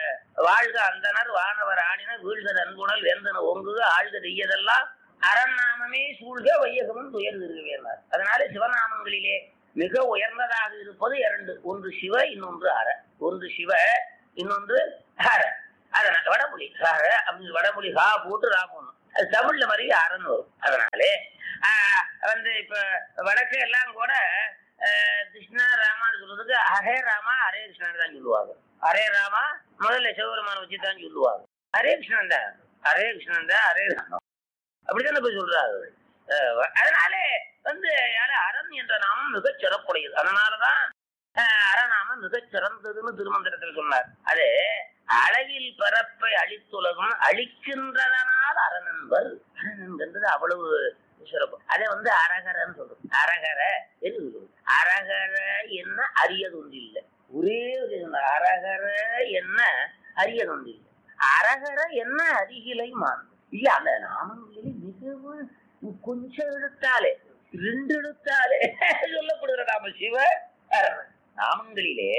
வாழ்க அந்தனர் வானவர் ஆடினர் வீழ்க நன்குணல் வேந்தன ஒங்குக ஆழ்க தெய்யதெல்லாம் அறநாமமே சூழ்க வையகமும் துயர் திருவேனார் அதனால சிவநாமங்களிலே மிக உயர்ந்ததாக இருப்பது இரண்டு ஒன்று சிவ இன்னொன்று அற ஒன்று சிவ இன்னொன்று அற அதனால வடமொழி அற அப்படி வடமொழி ஹா போட்டு ரா போடணும் அது தமிழ்ல மாதிரி அறன்னு வரும் அதனாலே ஆஹ், வந்து இப்ப வடக்கு எல்லாம் கூட ஆஹ், கிருஷ்ணா ராமான்னு சொல்றதுக்கு ஹரே ராமா ஹரே கிருஷ்ணன் தான் சொல்லுவாங்க ஹரே ராமா முதல்ல சிவபெருமான வச்சு தான் சொல்லுவாங்க ஹரே கிருஷ்ணன் தான் ஹரே கிருஷ்ணன் தான் ஹரே ராமா அப்படித்தானே போய் சொல்றாரு அஹ் அதனாலே வந்து யாரு அரண் என்ற நாமம் மிகச் சிறப்புடையது அதனாலதான் அஹ், அறநாமம் மிகச் சிறந்ததுன்னு திருமந்திரத்தில் சொன்னார் அது அளவில் பரப்பை அழித்துலகம் அழிக்கின்றதனால் அரண் என்பர் அரண் என்கின்றது அவ்வளவு சிறப்பு அதை வந்து அரகரன்னு சொல்றது அரகர என்று சொல்றது அரகர என்ன அரியது ஒன்று இல்லை ஒரே ஒரு இது, அரகர என்ன அரியது ஒன்று இல்லை அரகர என்ன அருகிலை மான் இல்ல அந்த நாமங்களிலே மிகவும் கொஞ்சம் எழுத்தாலே ரெண்டு எழுத்தாலே சொல்லப்படுகிற நாம சிவ அரகர. நாமங்களிலே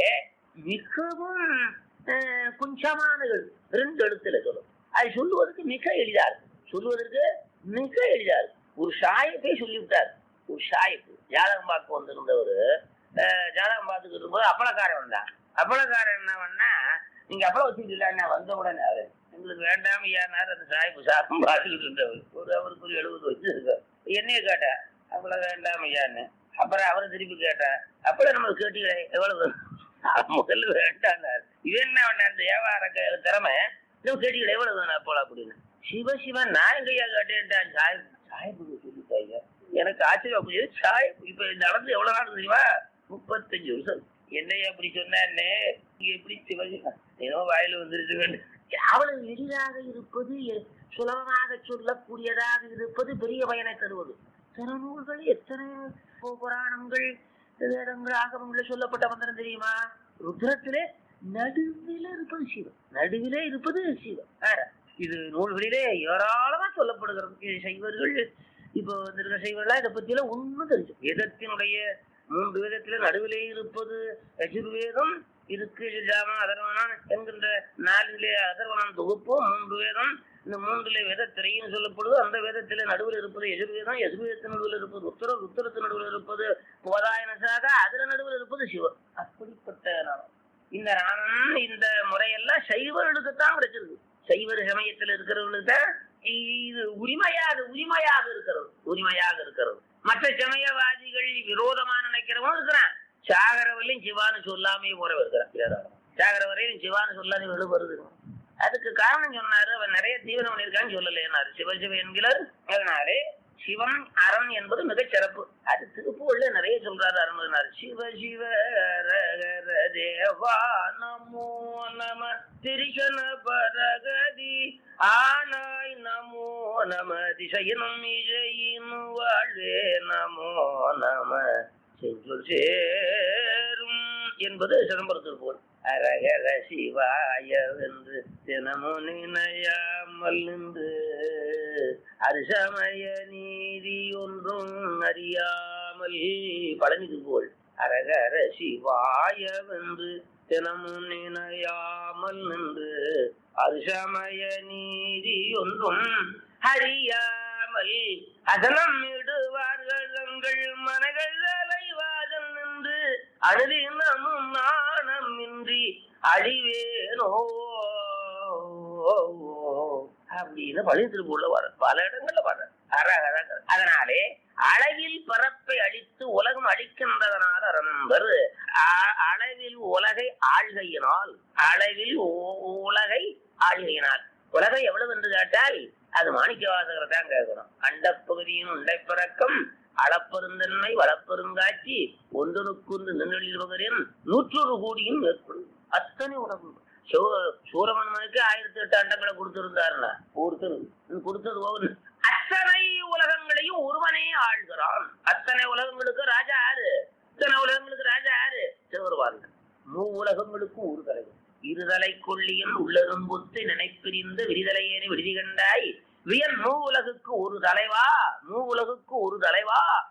மிகவும் அஹ், கொஞ்சமான எழுத்து ரெண்டு எழுத்துல சொல்லும் அது சொல்லுவதற்கு மிக எளிதா இருக்கு சொல்லுவதற்கு மிக எளிதா இருக்கு ஒரு ஷாயப்பே சொல்லிவிட்டார் ஒரு ஷாயப்பு ஜாதகம் பார்க்க வந்திருந்தவர் ஜாதகம் பார்த்துக்கிட்டு இருக்கும்போது அப்பளக்காரன் வந்தான் அப்பளக்காரன் என்ன பண்ணா நீங்க அப்பளம் வச்சுக்கிட்டு என்ன வந்த உடனே அவரு எங்களுக்கு வேண்டாம் ஐயானார் அந்த சாய்ப்பு சாப்பிடும் பார்த்துக்கிட்டு இருந்தவர் ஒரு அவருக்கு ஒரு எழுபது வச்சு இருக்கார் என்னைய கேட்டேன் அப்பளம் வேண்டாம் ஐயான்னு அப்புறம் அவரை திருப்பி கேட்டேன் அப்பளம் நம்ம கேட்டீங்களே எவ்வளவு முதல்ல வேண்டாம்னார் இது என்ன பண்ண அந்த வியாபார க- திறமை நம்ம கேட்டீங்களே எவ்வளவு வேணும் அப்பளம் அப்படின்னு சிவ சிவன் நான் எங்கய்யா கேட்டேன்ட்டான் சாய் சாய்ப்பு சொல்லிட்டாங்க எனக்கு ஆச்சரியம் புரியுது சாய் இப்ப நடந்து எவ்வளவு நாள் தெரியுமா முப்பத்தஞ்சு வருஷம் என்னையா அப்படி சொன்னே நீங்க எப்படி சிவசிவன் ஏதோ வாயில வந்துருச்சு வேண்டும் அவ்வளவு எளிதாக இருப்பது எ- சுலபமாக சொல்லக்கூடியதாக இருப்பது பெரிய பயனை தருவது சில நூல்கள் எத்தனை பு- புராணங்கள் வேதங்கள் ஆகமங்கள் சொல்லப்பட்ட மந்திரம் தெரியுமா ருத்ரத்திலே நடுவில இருப்பது சிவன் நடுவிலே இருப்பது சிவன் வேற இது நூல்களிலே ஏராளமா சொல்லப்படுகிறது இது சைவர்கள் இப்போ வந்திருக்க சைவர்களா இதை பத்தி எல்லாம் ஒண்ணும் தெரிஞ்சு வேதத்தினுடைய மூன்று வேதத்தில நடுவிலே இருப்பது யஜுர்வேதம் இருக்கு ஜாம அதர்வனம் என்கின்ற நாலிலே அதர்வனம் தொகுப்பு மூன்று வேதம் இந்த மூன்றுல வேதத்திரையும் சொல்லப்படுது அந்த வேதத்திலே நடுவில் இருப்பது எதிர்வேதம் எதிர்வேதத்தின் நடுவில் இருப்பது உத்தர உத்தரத்தின் நடுவில் இருப்பது போதாயன சாக அதுல நடுவில் இருப்பது சிவன் அப்படிப்பட்ட நாமம் இந்த நாமம் இந்த முறையெல்லாம் சைவர்களுக்கு தான் கிடைச்சிருக்கு சைவர் சமயத்தில் இருக்கிறவங்களுக்கு தான் இது உரிமையாக உரிமையாக இருக்கிறது உரிமையாக இருக்கிறது மற்ற சமயவாதிகள் விரோதமா நினைக்கிறவன் இருக்கிறான் சாகரவரையும் சிவான்னு சொல்லாமே போற இருக்கிறான் சாகரவரையும் சிவான்னு சொல்லாத வெளி வருது அதுக்கு காரணம் சொன்னாரு அவன் நிறைய தீவிரம் பண்ணியிருக்கான்னு சொல்லலைன்னாரு சிவசிவ என்கிறார் அதனாலே சிவன் அரண் என்பது மிகச் சிறப்பு அது திருப்பூர்ல நிறைய சொல்றாரு அருணார் சிவ சிவ ரகர தேவா நமோ நம திரிசன பரகதி ஆனாய் நமோ நம திசையினும் இசையின் வாழ்வே நமோ நம செஞ்சொல் சேரும் என்பது சிதம்பரத்தில் போல் அரகர சிவாய வென்று தினமும் நினையாமல் நின்று அரிசமய நீதி ஒன்றும் அறியாமல் பழனிது போல் அரகர சிவாய வென்று தினமும் நினையாமல் நின்று அரிசமய நீதி ஒன்றும் அறியாமல் அதனம் இடுவார்கள் எங்கள் மனகள் அலைவாதல் நின்று அழுதினமும் நாணம் இன்றி அழிவேனோ அப்படின்னு பழைய திருப்பூர்ல வர பல இடங்கள்ல வர அரகர அதனாலே அளவில் பரப்பை அழித்து உலகம் அழிக்கின்றதனால் அரணம்பர் அ- அளவில் உலகை ஆள்கையினால் அளவில் உ- உலகை ஆள்கையினால் உலகை எவ்வளவு என்று கேட்டால் அது மாணிக்க வாசகரை தான் கேட்கணும் அண்டப்பகுதியின் உண்டை பிறக்கம் அளப்பெருந்தன்மை வளப்பெருங்காட்சி ஒன்றனுக்குண்டு நின்றலில் பகரின் நூற்றொரு கோடியும் மேற்கொள்ளும் அத்தனை உலகம் சூ- சூரமன்மனுக்கு ஆயிரத்தி எட்டு அண்டங்களை கொடுத்திருந்தாருன்னா ஒருத்தர் கொடுத்தது ஒவ்வொரு அத்தனை உலகங்களையும் ஒருவனே ஆள்கிறான் அத்தனை உலகங்களுக்கு ராஜா யாரு இத்தனை உலகங்களுக்கு ராஜா யாரு சிவருவான் மூ உலகங்களுக்கும் ஒரு தலைவர் இருதலை கொள்ளியின் உள்ளரும்புத்து நினைப்பிரிந்து விரிதலையேனி விடுதி கண்டாய் வியன் மூ உலகுக்கு ஒரு தலைவா மூ உலகுக்கு ஒரு தலைவா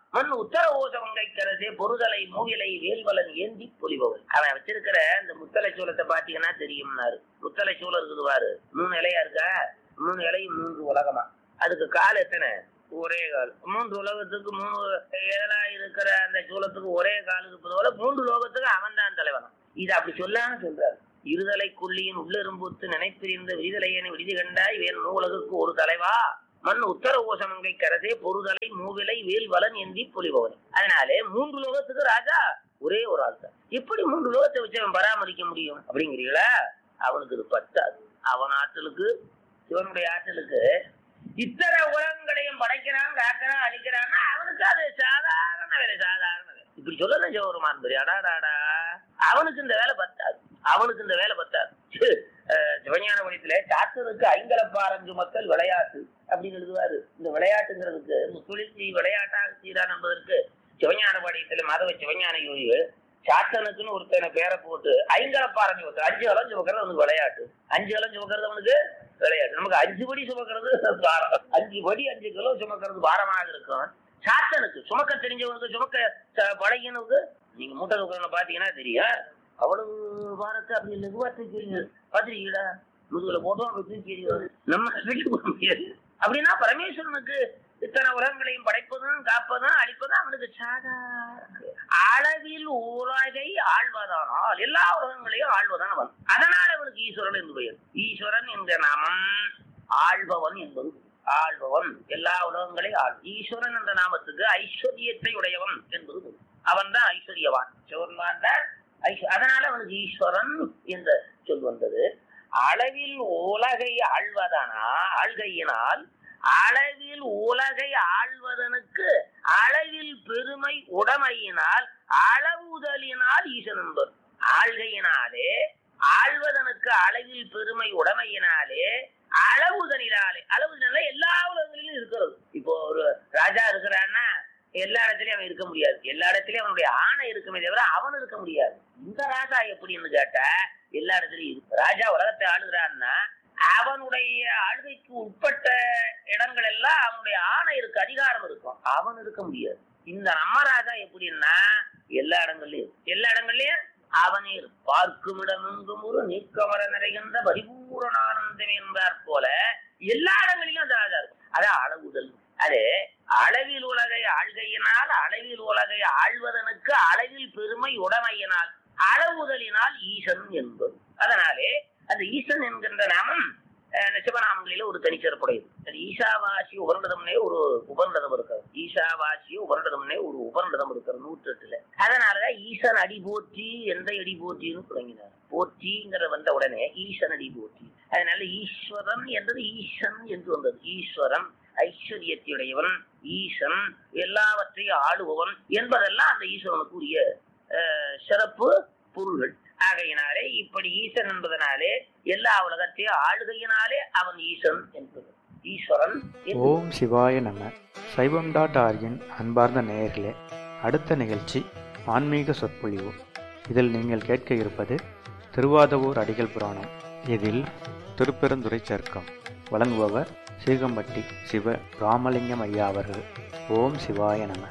மண் உத்தர ஓசமங்கை கரசே பொருதலை மூவிலை வேல்வலன் ஏந்தி பொலிபவன் அவன் வச்சிருக்கிற இந்த முத்தலை சூலத்தை பாத்தீங்கன்னா தெரியும்னாரு முத்தலை சூலம் இருக்குது பாரு மூணு இலையா இருக்கா மூணு இலையும் மூன்று உலகமா அதுக்கு கால் எத்தனை ஒரே கால் மூன்று உலகத்துக்கு மூணு இலா இருக்கிற அந்த சூலத்துக்கு ஒரே கால் இருப்பது போல மூன்று லோகத்துக்கு அவன் தான் தலைவனம் இது அப்படி சொல்லாம சொல்றாரு இருதலை கொல்லியின் உள்ளெரும்புத்து நினைப்பிரிந்த விரிதலையனை விடுதி கண்டாய் வேறு நூலகுக்கு ஒரு தலைவா மண் உத்தர ஓசமங்கை கரசே பொருதலை மூவிலை வேல் வலன் ஏந்தி பொலிபவன் அதனாலே மூன்று லோகத்துக்கு ராஜா ஒரே ஒரு ஆள் தான் எப்படி மூன்று லோகத்தை வச்சு அவன் பராமரிக்க முடியும் அப்படிங்கிறீங்களா அவனுக்கு இது பத்தாது அவன் ஆற்றலுக்கு சிவனுடைய ஆற்றலுக்கு இத்தனை உலகங்களையும் படைக்கிறான் காக்கிறான் அழிக்கிறான்னா அவனுக்கு அது சாதாரண வேலை சாதாரண வேலை இப்படி சொல்லணும் சிவபெருமான் பெரிய அடாடாடா அவனுக்கு இந்த வேலை பத்தாது அவனுக்கு இந்த வேலை பத்தாது அஹ் சிவஞான வழித்துல சாத்தனுக்கு ஐங்கலப்பாரஞ்சு மக்கள் விளையாட்டு அப்படின்னு எழுதுவாரு இந்த விளையாட்டுங்கிறதுக்கு முத்தொழில் விளையாட்டாக செய்தான் என்பதற்கு சிவஞான பாடியத்துல மாதவ சிவஞான யோகிகள் சாத்தனுக்குன்னு ஒருத்தனை பேரை போட்டு ஐங்கலப்பாரஞ்சு மக்கள் அஞ்சு அலம் சுமக்கிறது அவனுக்கு விளையாட்டு அஞ்சு அலம் சுமக்கிறது அவனுக்கு விளையாட்டு நமக்கு அஞ்சு படி சுமக்கிறது பாரம் அஞ்சு படி அஞ்சு கிலோ சுமக்கிறது பாரமாக இருக்கும் சாத்தனுக்கு சுமக்க தெரிஞ்சவனுக்கு சுமக்க ச- பழகினவுக்கு நீங்க மூட்டை தூக்கிறவனை பாத்தீங்கன்னா தெரியும் அவ்வளவு பாரத்தை அப்படி லெகுவா தூக்கிறீங்க பாத்திருக்கீங்களா முதுகுல போட்டோம் அப்படி தூக்கி எறிவது. நம்ம தூக்கி போட முடியாது அப்படின்னா பரமேஸ்வரனுக்கு இத்தனை உலகங்களையும் படைப்பதும் காப்பதும் அழிப்பதும் அவனுக்கு சாதாரண அளவில் உலகை ஆழ்வதானால் எல்லா உலகங்களையும் ஆழ்வதான் அவன் அதனால அவனுக்கு ஈஸ்வரன் என்று பெயர் ஈஸ்வரன் என்ற நாமம் ஆள்பவன் என்பது ஆள்பவன் எல்லா உலகங்களையும் ஆள் ஈஸ்வரன் என்ற நாமத்துக்கு ஐஸ்வர்யத்தை உடையவன் என்பது பொருள். அவன் தான் ஐஸ்வர்யவான் சிவன்மான் தான் ஐஸ்வ- அதனால அவனுக்கு ஈஸ்வரன் என்ற சொல் வந்தது அளவில் உலகை ஆழ்வதானா ஆள்கையினால் அளவில் உலகை ஆள்வதனுக்கு அளவில் பெருமை உடைமையினால் அளவுதலினால் ஈசன் என்பர் ஆள்கையினாலே ஆள்வதனுக்கு அளவில் பெருமை உடைமையினாலே அளவுதலினாலே அளவுதலினாலே எல்லா உலகங்களிலும் இருக்கிறது இப்போ ஒரு ராஜா இருக்கிறான்னா எல்லா இடத்துலயும் அவன் இருக்க முடியாது எல்லா இடத்துலயும் அவனுடைய ஆணை இருக்குமே தவிர அவன் இருக்க முடியாது இந்த ராஜா எப்படின்னு கேட்டா எல்லா இடத்துலயும் இருக்கு ராஜா உலகத்தை ஆளுகிறான்னா அவனுடைய ஆளுகைக்கு உட்பட்ட இடங்கள் எல்லாம் அவனுடைய ஆணை இருக்கு அதிகாரம் இருக்கும் அவன் இருக்க முடியாது இந்த நம்ம ராஜா எப்படின்னா எல்லா இடங்கள்லயும் இருக்கு. எல்லா இடங்கள்லயும் அவனே இருக்கு. பார்க்கும் இடமெங்கும் ஒரு நீக்கமர நிறைகின்ற பரிபூரணானந்தம் என்பார் போல எல்லா இடங்களிலும் அந்த ராஜா இருக்கும் அதான் அளவுதல் அது அளவில் உலகை ஆள்கையினால் அளவில் உலகை ஆள்வதனுக்கு அளவில் பெருமை உடைமையினால் அளவுதலினால் ஈசன் என்பது அதனாலே அந்த ஈசன் என்கின்ற நாமம் அஹ், சிவநாமங்களில ஒரு தனிச்சிறப்புடையது அது ஈசாவாசி உபர்ணதம்னே ஒரு உபர்ணதம் இருக்கிறது ஈசாவாசி உபர்ணதம்னே ஒரு உபர்ணதம் இருக்கிறது நூற்றெட்டுல அதனாலதான் ஈசன் அடி போற்றி எந்த அடி போற்றின்னு தொடங்கினார் போற்றிங்கிற வந்த உடனே ஈசன் அடி போற்றி அதனால ஈஸ்வரன் என்றது ஈசன் என்று வந்தது ஈஸ்வரன் ஐஸ்வர்யத்தையுடையவன் ஈசன் எல்லாவற்றையும் ஆளுபவன் என்பதெல்லாம் அந்த ஈஸ்வரனுக்கு உரிய அஹ், சிறப்பு பொருள்கள் ஆகையினாலே இப்படி ஈசன் என்பதனாலே எல்லா உலகத்தையும் ஆளுகையினாலே அவன் ஈசன் என்பது ஈஸ்வரன் என்று ஓம் சிவாய நம சைவம் டாட் ஆர்கின் அன்பார்ந்த நேயர்களே அடுத்த நிகழ்ச்சி ஆன்மீக சொற்பொழிவு இதில் நீங்கள் கேட்க இருப்பது திருவாதவூர் அடிகள் புராணம் இதில் திருப்பெருந்துறை சர்க்கம் வழங்குபவர் சீகம்பட்டி சிவ ராமலிங்கம் ஐயா அவர்கள் ஓம் சிவாய நம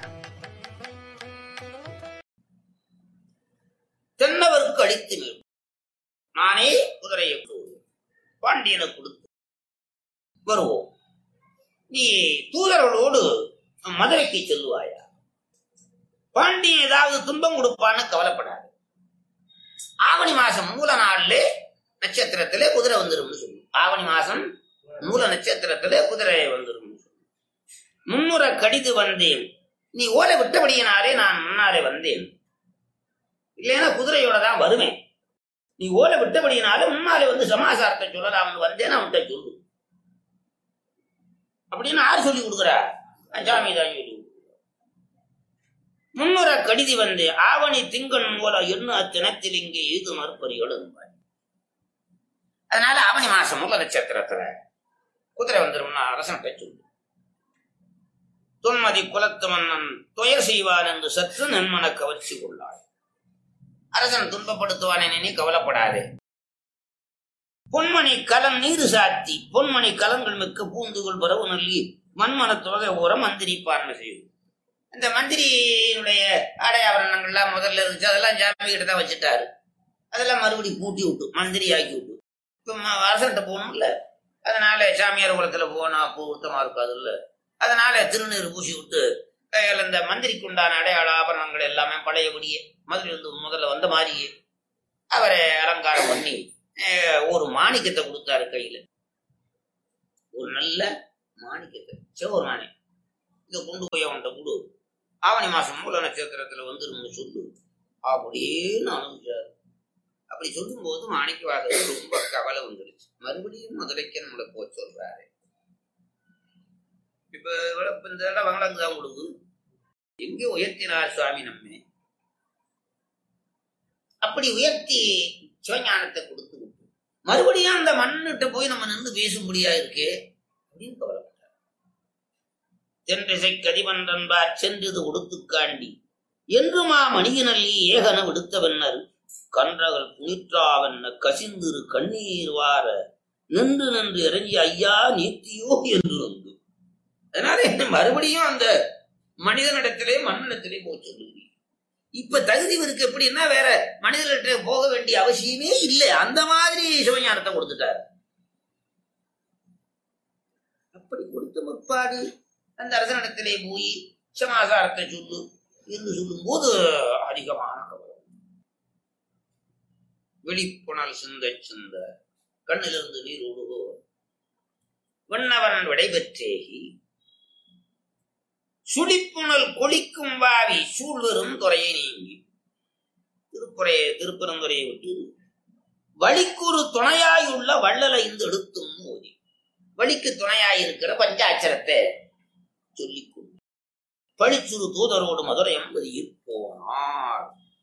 தென்னவருக்கு அளித்து மீண்டும் நானே குதிரையை போடுவேன் பாண்டியனுக்கு கொடுத்து வருவோம் நீ தூதர்களோடு மதுரைக்கு செல்லுவாயா பாண்டியன் ஏதாவது துன்பம் கொடுப்பான்னு கவலைப்படாது ஆவணி மாசம் மூல நாள்ல நட்சத்திரத்திலே குதிரை வந்துரும்னு சொல்லு ஆவணி மாசம் மூல நட்சத்திரத்திலே குதிரை வந்துரும் முன்னுற கடிது வந்தேன் நீ ஓலை விட்டபடியினாலே நான் முன்னாலே வந்தேன் இல்லைன்னா குதிரையோட தான் வருவேன் நீ ஓலை விட்டபடினால முன்னாலே வந்து சமாசாரத்தை சொல்லலாம்னு வந்தேன் அவன்கிட்ட சொல்லு அப்படின்னு யார் சொல்லி கொடுக்குறா நான் சாமி தான் சொல்லி கொடுக்குறா. முன்னுற கடிதி வந்து ஆவணி திங்கன் மூல எண்ணு அத்தினத்தில் இங்கே இது மறுப்பறியோடு என்பார் அதனால ஆவணி மாசம் மூல நட்சத்திரத்துல குதிரை வந்துரும்னா அரசன்கிட்ட சொல்லு தொன்மதி குலத்து மன்னன் துயர் செய்வான் என்று சற்று நன்மன கவர்ச்சி கொள்ளாள் அரசன் துன்பப்படுத்துவான் என நீ கவலைப்படாதே பொன்மணி கலம் நீரு சாத்தி பொன்மணி கலங்கள் மிக்க பூந்துகள் பரவு நல்லி மண்மன தொகை உரம் மந்திரிப்பான் செய்யும் இந்த மந்திரியினுடைய ஆடை ஆபரணங்கள்லாம் முதல்ல இருந்துச்சு அதெல்லாம் ஜாமி கிட்ட தான் வச்சுட்டாரு அதெல்லாம் மறுபடி பூட்டி விட்டு மந்திரி ஆக்கி விட்டு இப்போ ம- அரசன்ட்ட போகணும்ல அதனால சாமியார் குளத்துல போனா அப்போ உத்தமா இருக்காதுல்ல அதனால திருநீர் பூசி விட்டு அஹ், இந்த மந்திரிக்கு உண்டான அடையாள ஆபரணங்கள் எல்லாமே பழையபடியே மதுரை வந்து முதல்ல வந்த மாதிரியே அவரை அலங்காரம் பண்ணி அஹ், ஒரு மாணிக்கத்தை கொடுத்தாரு கையில ஒரு நல்ல மாணிக்கத்தை சிவஒரு மாணி இதை கொண்டு போய் அவன்கிட்ட கொடு ஆவணி மாசம் மூல நட்சத்திரத்துல வந்துரும்னு சொல்லு அப்படின்னு அனுப்பிச்சாரு அப்படி சொல்லும்போது மாணிக்கவாசகர் ரொம்ப கவலை வந்துருச்சு மறுபடியும் மதுரைக்கு நம்மளை போக சொல்றாரு இப்ப இவ்வளவு இப்ப இந்த இடம் வங்களாங்க தான் கொடுக்கு எங்கே உயர்த்தினார் சுவாமி நம்மை அப்படி உயர்த்தி சிவஞானத்தை கொடுத்து விட்டு மறுபடியும் அந்த மண்ணிட்ட போய் நம்ம நின்று பேசும்படியா இருக்கே அப்படின்னு கவலைப்பட்டார் தென்றிசை கதிபன்றன்பார் சென்றது கொடுத்துக்காண்டி என்றுமா மணியினல்லி ஏகன விடுத்த வென்னர் கன்றகள் புனிற்றாவென்ன கசிந்திரு கண்ணீர் வார நின்று நின்று இறங்கி ஐயா நீத்தியோ என்று வந்து அதனால என்ன மறுபடியும் அந்த மனிதனிடத்திலே மண்ணிடத்திலே போக சொல்லுகிறீங்க இப்ப தகுதி இவருக்கு எப்படின்னா வேற மனிதர்கிட்ட போக வேண்டிய அவசியமே இல்லை அந்த மாதிரி சிவஞானத்தை கொடுத்துட்டாரு அப்படி கொடுத்த முற்பாடு அந்த அரசனிடத்திலே போய் சமாசாரத்தை சொல்லு என்று சொல்லும்போது அதிகமான கவலை வெளிப்புணல் சிந்த சிந்த கண்ணிலிருந்து நீர் ஒழுகோ வண்ணவன் விடைபெற்றேகி சுழிப்புணல் கொளிக்கும் வாவி சூழ்வரும் துறையை நீங்கி திருப்புறையை திருப்பரந்துரையை விட்டு வழிக்குறு துணையாயுள்ள வள்ளலை இந்த எடுத்தும் மோதி வழிக்கு துணையாயிருக்கிற பஞ்சாட்சரத்தை சொல்லிக் கொண்டு பழிச்சுரு தூதரோடு மதுரை என்பதில் போனார்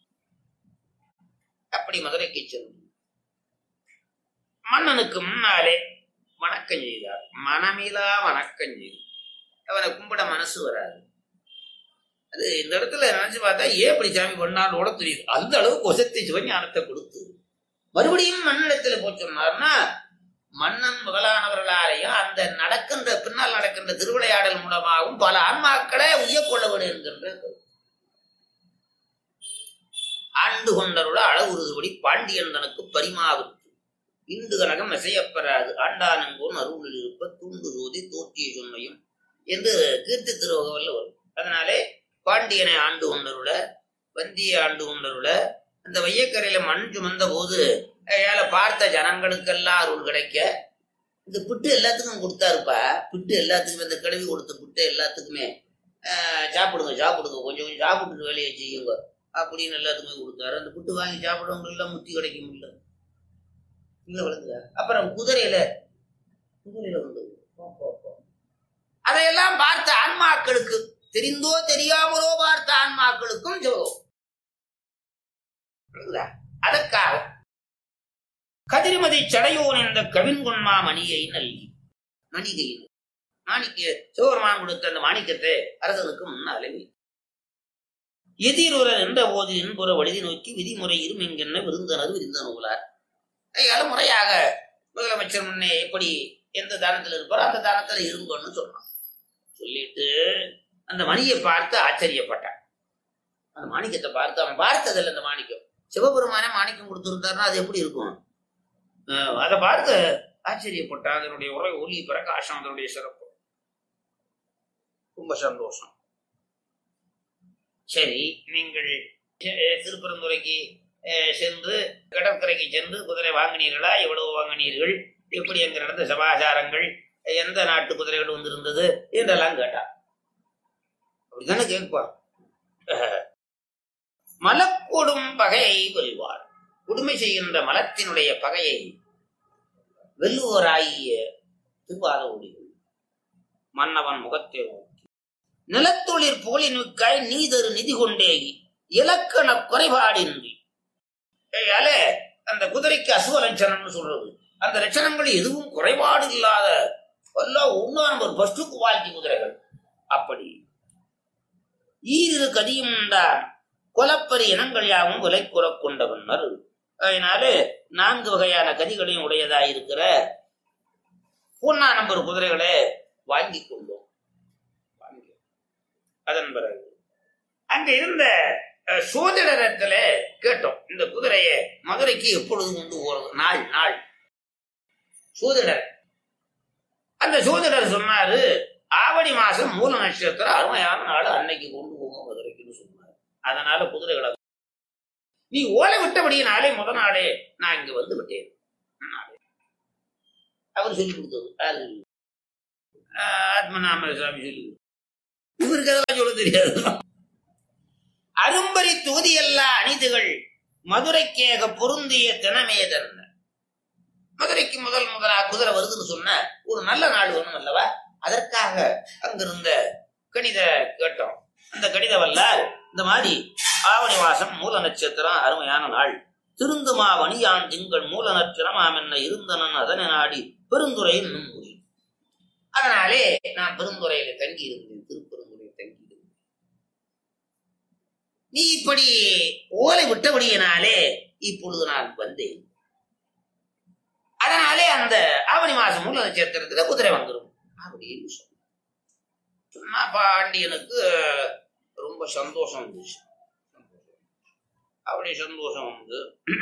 அப்படி மதுரைக்கு சென்று மன்னனுக்கு முன்னாலே வணக்கம் செய்தார் மனமிலா வணக்கம் செய்து அவனை கும்பிட மனசு வராது அது இந்த இடத்துல நினைச்சு பார்த்தா ஏன் இப்படி சாமி பண்ணாரோட தெரியுது அந்த அளவுக்கு ஒசத்தி சிவஞானத்தை கொடுத்து மறுபடியும் மண்ணிடத்துல போய் சொன்னார்னா மன்னன் முதலானவர்களாலேயும் அந்த நடக்கின்ற பின்னால் நடக்கின்ற திருவிளையாடல் மூலமாகவும் பல ஆன்மாக்களை உய்யக்கொள்ள வேண்டும் என்கின்ற கருத்து. ஆண்டு கொண்டருள அளவுறுதுபடி பாண்டியன் தனக்கு பரிமாவிற்று இந்து கனகம் இசையப்பெறாது ஆண்டானங்கோன் அருளில் இருப்ப தூண்டு ஜோதி தோற்றிய சொன்னையும் என்று கீர்த்தி திருவகவல்ல வரும் அதனாலே பாண்டியனை ஆண்டு கொண்டருள வந்திய ஆண்டு கொண்டருள அந்த வையக்கரையில மண் சுமந்த போது ஏழை பார்த்த ஜனங்களுக்கெல்லாம் அருள் கிடைக்க இந்த புட்டு எல்லாத்துக்கும் கொடுத்தாருப்பா புட்டு எல்லாத்துக்குமே இந்த கிழவி கொடுத்த புட்டு எல்லாத்துக்குமே ஆஹ், சாப்பிடுங்க சாப்பிடுங்க கொஞ்சம் கொஞ்சம் சாப்பிட்டுட்டு வேலையை செய்யுங்க அப்படின்னு எல்லாத்துக்குமே கொடுத்தாரு அந்த புட்டு வாங்கி சாப்பிடுறவங்க எல்லாம் முத்தி கிடைக்க முடியல இல்ல விளங்குதா அப்புறம் குதிரையில குதிரையில வந்து போ, போ, போ. அதையெல்லாம் பார்த்த ஆன்மாக்களுக்கு தெரிந்தோ தெரியாமலோ பார்த்த ஆன்மாக்களுக்கும் ஜெபம் விளங்குதா? அதற்காக கதிர்மதி சடையோன் என்ற கவின்குன்மா மணியை நல்கி மணிகை மாணிக்க சிவபெருமான் கொடுத்த அந்த மாணிக்கத்தை அரசனுக்கு முன்னாலே வைத்தார். எதிரொரர் என்ற போது என்புற வழிதி நோக்கி விதிமுறை இருமெங்கென்ன விருந்தனர் விருந்த நூலார் அதனால முறையாக முதலமைச்சர் முன்னே எப்படி எந்த தானத்தில் இருப்பாரோ அந்த தானத்துல இருங்கன்னு சொன்னான் சொல்லிட்டு அந்த மணியை பார்த்து ஆச்சரியப்பட்டான் அந்த மாணிக்கத்தை பார்த்து அவன் பார்த்ததில்லை அந்த மாணிக்கம் சிவபெருமானே மாணிக்கம் கொடுத்திருந்தாருன்னா அது எப்படி இருக்கும் அஹ் அதை பார்த்து ஆச்சரியப்பட்டான் அதனுடைய உரை ஒலி பிரகாசம் அதனுடைய சிறப்பு ரொம்ப சந்தோஷம் சரி நீங்கள் அஹ், திருப்பரந்துரைக்கு அஹ், சென்று கடற்கரைக்கு சென்று குதிரை வாங்கினீர்களா எவ்வளவு வாங்கினீர்கள் எப்படி அங்க நடந்த சமாச்சாரங்கள் எந்த நாட்டு குதிரைகள் வந்திருந்தது என்றெல்லாம் கேட்டான் அப்படித்தானே கேட்பான் மலக்கொடும் பகையை வெல்வார் கொடுமை செய்கின்ற மலத்தினுடைய பகையை வெல்லுவோராகிய திருவாத ஒளிகள் மன்னவன் முகத்தை நோக்கி நிலத்தொழிற் புகழினுக்காய் நீதரு நிதி கொண்டேகி இலக்கண குறைபாடின்றி ஏயால அந்த குதிரைக்கு அசுவ லட்சணம்னு சொல்றது அந்த லட்சணங்கள் எதுவும் குறைபாடு இல்லாத எல்லாம் ஒன்னா நம்பர் ஃபர்ஸ்ட் குவாலிட்டி குதிரைகள் அப்படி ஈரிரு கதியும் உண்டான் கொலப்பரி இனங்கள் யாவும் விலை குறக் கொண்டவன்னர் அதனால நான்கு வகையான கதிகளையும் உடையதாயிருக்கிற பூர்ணா நம்பர் குதிரைகளை வாங்கி கொண்டோம் வாங்கி அதன் பிறகு அங்க இருந்த அஹ், சோதிடரத்துல கேட்டோம் இந்த குதிரையை மதுரைக்கு எப்பொழுது கொண்டு போறது நாள் நாள் சோதிடர் அந்த சோதிடர் சொன்னாரு ஆவணி மாசம் மூல நட்சத்திரம் அருமையான நாள் அன்னைக்கு கொண்டு போங்க மதுரைக்குன்னு சொன்னார் அதனால குதிரைகளை நீ ஓலை விட்டபடியினாலே முத நாளே நான் இங்க வந்து விட்டேன் நாளே. அவர் சொல்லி கொடுத்தது அது ஆஹ் ஆத்மநாம சாமி சொல்லி கொடுத்தது. இவருக்கு அதெல்லாம் சொல்ல தெரியாது அரும்பரி தொகுதியல்லா அணிதுகள் மதுரைக்கேக பொருந்திய தினமேதன் மதுரைக்கு முதல் முதலா குதிரை வருதுன்னு சொன்ன ஒரு நல்ல நாள் வேணும் அல்லவா அதற்காக அங்கிருந்த கணித கேட்டோம் அந்த கணித வல்லால் இந்த மாதிரி ஆவணி மாசம் மூல நட்சத்திரம் அருமையான நாள் திருந்துமா வணியான் திங்கள் மூல நட்சத்திரம் என்ன இருந்தனன் அதனை நாடி பெருந்துறையில் நுண்முறி அதனாலே நான் பெருந்துறையில தங்கி இருந்தேன் திருப்பெருந்துறையில் தங்கி இருந்தேன் நீ இப்படி ஓலை விட்டபடியினாலே இப்பொழுது நான் வந்தேன் அதனாலே அந்த ஆவணி மாசம் மூல நட்சத்திரத்துல குதிரை வந்துடும் அப்படின்னு சொன்னான் சொன்னா பாண்டியனுக்கு ரொம்ப சந்தோஷம் வந்துச்சு அப்படி சந்தோஷம் வந்து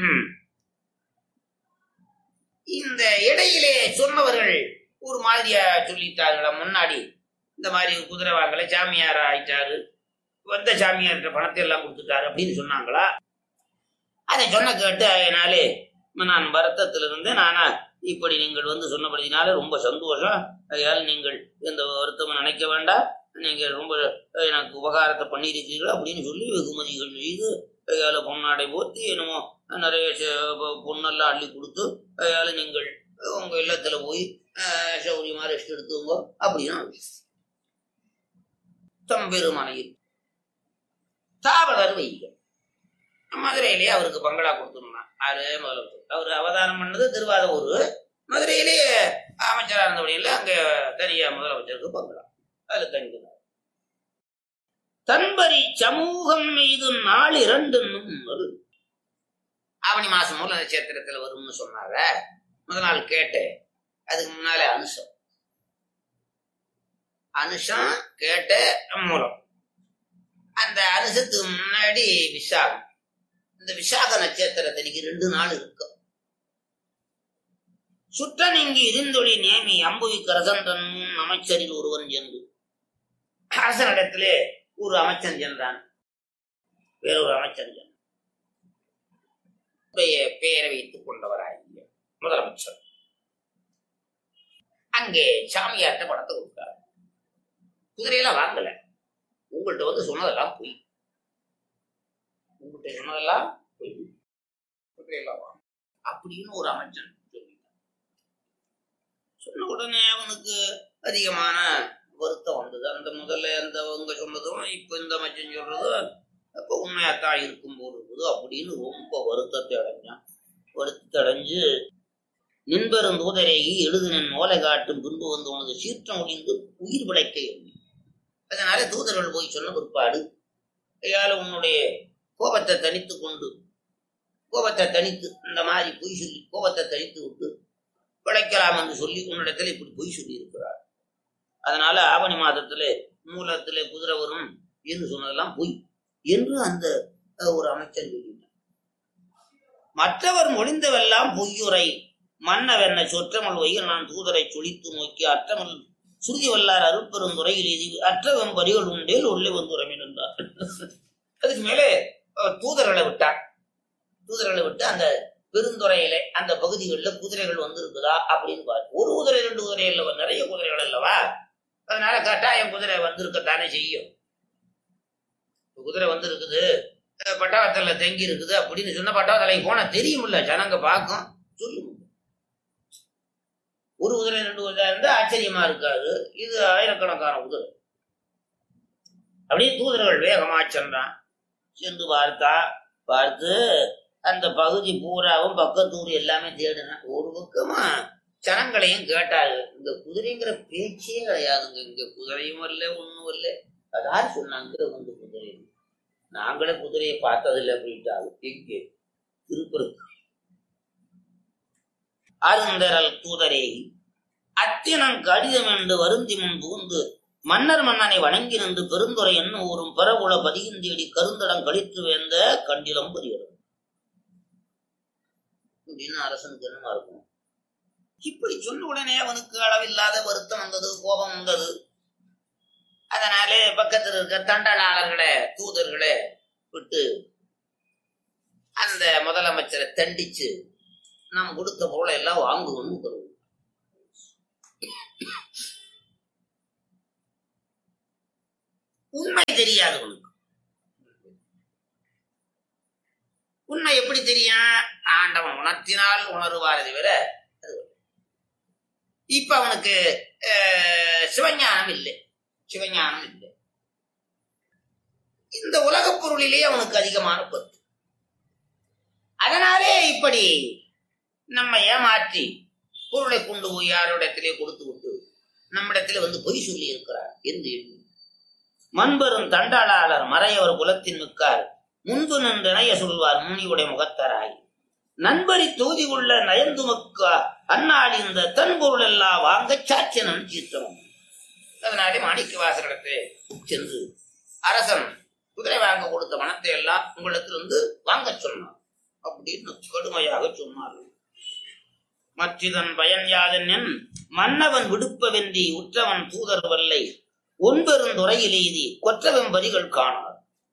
இந்த இடையிலே சொன்னவர்கள் ஒரு மாதிரியா சொல்லிட்டார்களா முன்னாடி இந்த மாதிரி குதிரை வாங்கல சாமியார் ஆயிட்டாரு வந்த சாமியார்கிட்ட பணத்தை எல்லாம் கொடுத்துட்டாரு அப்படின்னு சொன்னாங்களா அதை சொன்ன கேட்டு அதனாலே நான் வருத்தத்தில் இருந்து நானா இப்படி நீங்கள் வந்து சொன்னபடினால ரொம்ப சந்தோஷம் அதனால் நீங்கள் எந்த வருத்தமும் நினைக்க வேண்டாம் நீங்கள் ரொம்ப எனக்கு உபகாரத்தை பண்ணியிருக்கீர்கள் அப்படின்னு சொல்லி வெகுமதிகள் செய்து கையால பொன்னாடை போத்தி என்னமோ நிறைய ச- பொ- பொன்னெல்லாம் அள்ளி கொடுத்து கையால நீங்கள் உங்க இல்லத்துல போய் அஹ், சௌரியமா ரெஸ்ட் எடுத்துங்க அப்படின்னு தம்பெருமனையில் தாவதர் வைகள் மதுரையிலேயே அவருக்கு பங்களா கொடுத்துருந்தான் ஆறு முதலமைச்சர் அவர் அவதாரம் பண்ணது திருவாரூர் மதுரையிலேயே அமைச்சராக இருந்தபடியில் அங்க தனியா முதலமைச்சருக்கு பங்களா அதுல தங்கினார் தன்பரி சமூகம் மீது நாள் இரண்டு வரும் ஆவணி மாசம் மூல நட்சத்திரத்துல வரும்னு சொன்னார முதல் நாள் கேட்டேன் அதுக்கு முன்னாலே அனுஷம் அனுஷம் கேட்ட மூலம் அந்த அனுஷத்துக்கு முன்னாடி விசாகம் இந்த விசாக நட்சத்திரத்தனிக்கு ரெண்டு நாள் இருக்கும் சுற்றன் இங்கு இருந்தொழி நேமி அம்புவி கரசன் தன்னும் அமைச்சரில் ஒருவன் சென்று அரசனிடத்திலே ஒரு அமைச்சன் சென்றான் வேறொரு அமைச்சன் சென்றான் உடைய பெயரை வைத்துக் கொண்டவராகிய முதலமைச்சர் அங்கே சாமியார்ட்ட பணத்தை கொடுத்தார் குதிரையெல்லாம் வாங்கல உங்கள்கிட்ட வந்து சொன்னதெல்லாம் பொய் உங்கள்கிட்ட சொன்னதெல்லாம் பொய் குதிரையெல்லாம் வாங்க அப்படின்னு ஒரு அமைச்சன் சொல்லிட்டான் சொன்ன உடனே அவனுக்கு அதிகமான வருத்தம் வந்தது அந்த முதல்ல அந்த அவங்க சொன்னதும் இப்ப இந்த அமைச்சன் சொல்றதும் அப்ப உண்மையாத்தான் இருக்கும் போது இருக்குது அப்படின்னு ரொம்ப வருத்தத்தை அடைஞ்சான் வருத்தத்தை அடைஞ்சு நின்பெரும் தூதரேகி எழுதினின் ஓலை காட்டும் பின்பு வந்து உனது சீற்றம் ஒளிந்து உயிர் பிழைக்க எண்ணி அதனால தூதர்கள் போய் சொன்ன பிற்பாடு ஐயால உன்னுடைய கோபத்தை தனித்து கொண்டு கோபத்தை தனித்து இந்த மாதிரி பொய் சொல்லி கோபத்தை தனித்து விட்டு பிழைக்கலாம் என்று சொல்லி உன்னிடத்தில் இப்படி பொய் சொல்லி இருக்கிறார் அதனால ஆவணி மாதத்திலே மூலத்திலே குதிரை வரும் என்று சொன்னதெல்லாம் பொய் என்று அந்த அஹ், ஒரு அமைச்சர் சொல்லிட்டார் மற்றவர் மொழிந்தவெல்லாம் பொய்யுரை மன்னவென்ன சொற்றமல் வையில் நான் தூதரை சுழித்து நோக்கி அற்றமல் சுருதி வல்லார் அருட்பெருந்துறையில் இது அற்றவம் வரிகள் உண்டேல் உள்ளே வந்துறமின் என்றார் அதுக்கு மேலே அஹ், தூதர்களை விட்டார் தூதர்களை விட்டு அந்த பெருந்துறையிலே அந்த பகுதிகளில் குதிரைகள் வந்திருக்குதா அப்படின்னு பாரு ஒரு குதிரை ரெண்டு குதிரை இல்லவா நிறைய குதிரைகள் அல்லவா அதனால கட்டாயம் குதிரை வந்திருக்கத்தானே செய்யும் இப்ப குதிரை வந்திருக்குது அஹ், பட்டாளத்துல தங்கி இருக்குது அப்படின்னு சொன்ன பட்டாளத்தலைக்கு போனா தெரியுமில்ல ஜனங்க பார்க்கும் சொல்லும் ஒரு குதிரை ரெண்டு குதிரை இருந்தா ஆச்சரியமா இருக்காது இது ஆயிரக்கணக்கான குதிரை அப்படியே தூதர்கள் வேகமா சென்றான் சென்று பார்த்தா பார்த்து அந்த பகுதி பூராவும் பக்கத்தூர் எல்லாமே தேடினான் ஒரு பக்கமா ஜனங்களையும் கேட்டாரு இந்த குதிரைங்கிற பேச்சே கிடையாதுங்க இங்க குதிரையும் வரல ஒண்ணும் வரல அதாவது சொன்னாங்க வந்து குதிரை நாங்களே குதிரையை பார்த்ததில்லை அப்படின்ட்டாங்க எங்கே திருப்பூர் அருந்தரல் தூதரே அத்தினம் கடிதம் என்று வருந்தி முன் புகுந்து மன்னர் மன்னனை வணங்கி நின்று பெருந்துரை என்ன ஊரும் பிறகுல பதிகிந்தேடி கருந்தடம் கழித்து வேந்த கண்டிலம் பெரியது அப்படின்னு அரசனுக்கு என்னமா இருக்கும் இப்படி சொன்ன உடனே அவனுக்கு அளவில்லாத வருத்தம் வந்தது கோபம் வந்தது அதனாலே பக்கத்தில் இருக்க தண்டலாளர்களே தூதர்களே விட்டு அந்த முதலமைச்சரை தண்டிச்சு நாம் கொடுத்த பொருளை எல்லாம் வாங்குவோம்னு உத்தரவு உண்மை தெரியாது உனக்கு உண்மை எப்படி தெரியும் ஆண்டவன் உணர்த்தினால் உணருவார் தவிர அது இல்லை. இப்ப அவனுக்கு அஹ், சிவஞானம் இல்லை சிவஞானம் இல்லை இந்த உலகப் பொருளிலே அவனுக்கு அதிகமான பற்று அதனாலே இப்படி நம்ம ஏமாற்றி பொருளை கொண்டு போய் யாரோடத்திலே கொடுத்து விட்டு நம்மிடத்திலே வந்து பொய் சொல்லி இருக்கிறார் என்று எண்ணி மண்பெரும் தண்டாளாளர் மறையவர் குலத்தின் மிக்கார் முன்பு நின்று இணைய சொல்வார் முனிவுடைய முகத்தராய் நண்பரி தொகுதி உள்ள நயந்துமக்க அந்நாள் இந்த தன் பொருள் எல்லாம் வாங்க சாட்சியனும் சீத்தனும் அதனாலே மாணிக்க வாசகத்தை சென்று அரசன் குதிரை வாங்க கொடுத்த பணத்தை எல்லாம் உங்களிடத்திலிருந்து வாங்க சொன்னான் அப்படின்னு கடுமையாக சொன்னார்கள் மற்றிதன் பயன் யாதெனின் மன்னவன் விடுப்பவென்றி உற்றவன் தூதர் வல்லை ஒன்பெருந்துறையில் எய்தி கொற்றவன் வரிகள் காணார்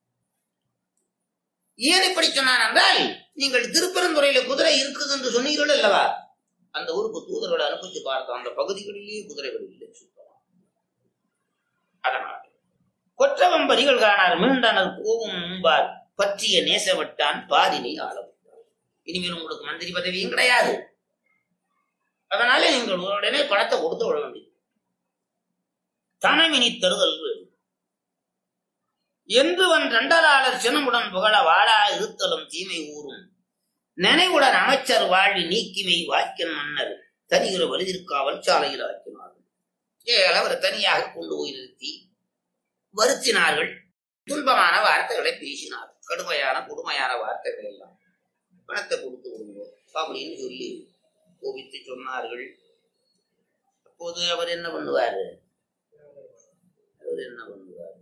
ஏன் இப்படி சொன்னான் என்றால் நீங்கள் திருப்பெருந்துறையில குதிரை இருக்குது என்று சொன்னீர்கள் அல்லவா அந்த ஊருக்கு தூதர்களை அனுப்பிச்சு பார்த்தோம் அந்த பகுதிகளிலேயே குதிரைகள் இல்லை சுத்தமா அதனால் கொற்றவன் வரிகள் காணார் மீண்டனர் கோவும் முன்பார் பற்றிய நேசவட்டான் பாதினை ஆளவிட்டார் இனிமேல் உங்களுக்கு மந்திரி பதவியும் கிடையாது அதனால நீங்கள் உடனே பணத்தை கொடுத்து விட வேண்டியது தனமினி தருதல் வேண்டும் என்றுவன் ரெண்டராளர் சினமுடன் புகழ வாழா இருத்தலும் தீமை ஊறும் நினைவுடன் அமைச்சர் வாழ்வி நீக்கிமை வாக்கின் மன்னர் தனிகிற வலிதிருக்காவல் சாலையில் ஆக்கினார்கள் ஏழ அவரை தனியாக கொண்டு போய் நிறுத்தி வருத்தினார்கள் துன்பமான வார்த்தைகளை பேசினார்கள் கடுமையான கொடுமையான வார்த்தைகள் எல்லாம் பணத்தை கொடுத்து விடுவோம் அப்படின்னு சொல்லி கோபித்து சொன்னார்கள் அப்போது அவர் என்ன பண்ணுவாரு அவர் என்ன பண்ணுவார்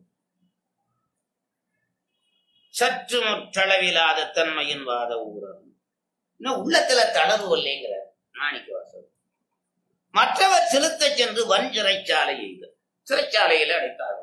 சற்று முற்றளவில்லாத தன்மையின் வாத ஊரம் இன்னும் உள்ளத்துல தளர்வு இல்லைங்கிற மாணிக்க வாசல் மற்றவர் செலுத்த சென்று வன் சிறைச்சாலை எய்த சிறைச்சாலையில அடைத்தார்கள்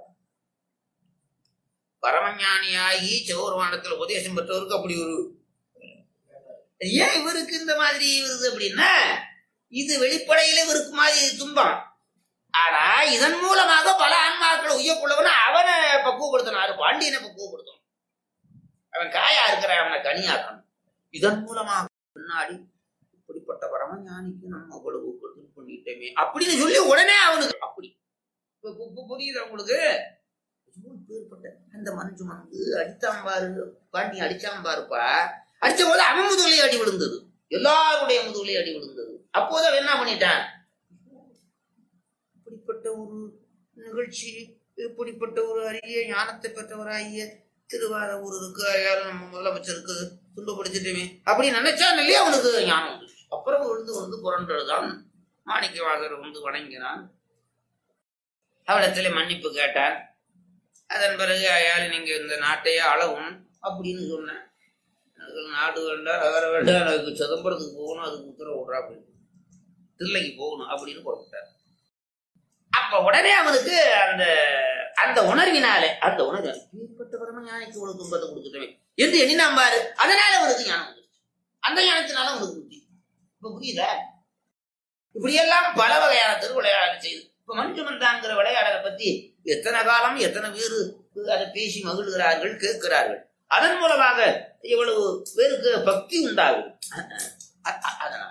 பரமஞானியாகி சிவபெருமானத்தில் உபதேசம் பெற்றவருக்கு அப்படி ஒரு ஏன் இவருக்கு இந்த மாதிரி வருது அப்படின்னா இது வெளிப்படையில இவருக்கு மாதிரி துன்பம் ஆனா இதன் மூலமாக பல ஆன்மாக்களை உய்யக்குள்ளவன அவனை பக்குவப்படுத்தினாரு பாண்டியனை பக்குவப்படுத்தணும் அவன் காயா இருக்கிற அவனை கனியாக்கணும் இதன் மூலமாக முன்னாடி இப்படிப்பட்ட பரமஞானிக்கு நம்ம அவ்வளவு கொடுத்து பண்ணிட்டோமே அப்படின்னு சொல்லி உடனே அவனுக்கு அப்படி இப்ப பு- பு- புரியுதா உங்களுக்கு பேர்பட்ட அந்த மஞ்சு வந்து அடித்தான் பாரு பாண்டி அடிச்சான் பாருப்பா அடிச்ச போது அவன் முதுகுலயே அடி விழுந்தது எல்லாருடைய முதுகுலயே அடி விழுந்தது அப்போது அவன் என்ன பண்ணிட்டான் இப்படிப்பட்ட ஒரு நிகழ்ச்சி இப்படிப்பட்ட ஒரு அரிய ஞானத்தை பெற்றவராகிய திருவாத ஊருக்கு யாரும் நம்ம முதலமைச்சருக்கு துன்பப்படுத்திட்டோமே அப்படி நினைச்சான் இல்லையா அவனுக்கு ஞானம் வந்துச்சு அப்புறம் விழுந்து வந்து புரண்டதுதான் மாணிக்கவாசர் வந்து வணங்கினான் அவரிடத்துல மன்னிப்பு கேட்டான் அதன் பிறகு ஐயாரு நீங்க இந்த நாட்டையே அளவும் அப்படின்னு சொன்னேன் எனக்கு நாடு வேண்டாம் நகர வேண்டாம் எனக்கு சிதம்பரத்துக்கு போகணும் அதுக்கு உத்தரவு விடுறா அப்படின்னு தில்லைக்கு போகணும் அப்படின்னு புறப்பட்டார் அப்ப உடனே அவனுக்கு அந்த அந்த உணர்வினாலே அந்த உணர்வு இப்படிப்பட்ட பரமஞானிக்கு ஒரு துன்பத்தை கொடுத்துட்டோமே என்று எண்ணினான் பாரு அதனால அவனுக்கு ஞானம் வந்துருச்சு அந்த ஞானத்தினால அவனுக்கு புத்தி இப்ப புரியுதா இப்படியெல்லாம் பல வகையான திருவிளையாடல் செய்யுது இப்ப மஞ்சு மந்தாங்கிற விளையாடலை பத்தி எத்தனை காலம் எத்தனை பேரு அதை பேசி மகிழ்கிறார்கள் கேட்கிறார்கள் அதன் மூலமாக இவ்வளவு பேருக்கு பக்தி உண்டாகும் அ- அ- அதனால்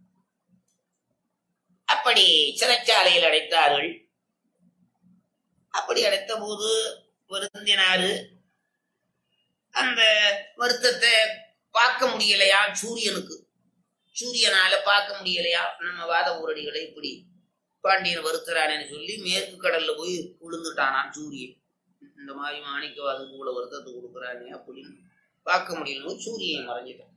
அப்படி சிறைச்சாலையில் அடைத்தார்கள் அப்படி அடைத்த போது வருந்தினாரு அந்த வருத்தத்தை பார்க்க முடியலையா சூரியனுக்கு சூரியனால பார்க்க முடியலையா நம்ம வாத ஊரடிகளை இப்படி பாண்டியன் வருத்துறானேன்னு சொல்லி மேற்கு கடல்ல போய் விழுந்துட்டானான் சூரியன் இந்த மாதிரி மாணிக்கவாதம் கூட வருத்தத்தை கொடுக்குறானே அப்படின்னு பார்க்க முடியல சூரியன் மறைஞ்சிட்டான்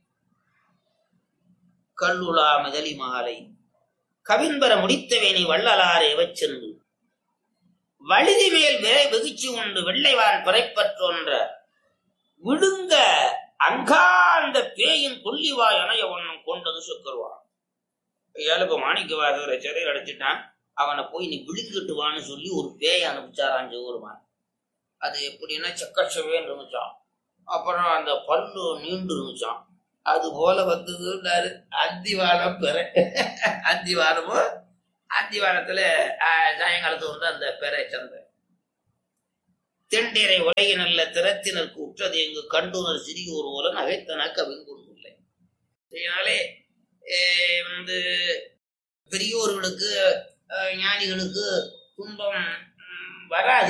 கல்லுலா முதலி மாலை கவின்பர முடித்தவேனை வள்ளலாரே சென்று வழுதி மேல் விரை வெகுச்சி உண்டு வெள்ளைவான் பிறைப்பற்றொன்ற விழுங்க அங்காந்த பேயின் கொல்லிவாய் அணைய ஒண்ணும் கொண்டது சுக்கருவான் ஏழுக்கு மாணிக்கவாசகரை சிறையில் அடைச்சிட்டான் அவனை போய் நீ விழுங்கிட்டு வான்னு சொல்லி ஒரு பேயை அனுப்பிச்சாரான் சிவருமான் அது எப்படின்னா செக்கச்சவேன்னு இருந்துச்சான் அப்புறம் அந்த பல்லு நீண்டு இருந்துச்சான் அது போல வந்ததுன்னாரு அந்திவானம் பெற அந்திவானமும் அந்திவானத்துல ஆஹ், சாயங்காலத்து வந்து அந்த பெறை சந்தை தெண்டிரை உலகி நல்ல திறத்தினருக்கு உற்றது எங்கு கண்டுனர் சிறியோர் போல நகைத்தன கவிங்குண்டுள்ளே இதனாலே ஆஹ், வந்து பெரியோர்களுக்கு ஆஹ், ஞானிகளுக்கு துன்பம் ம், வராது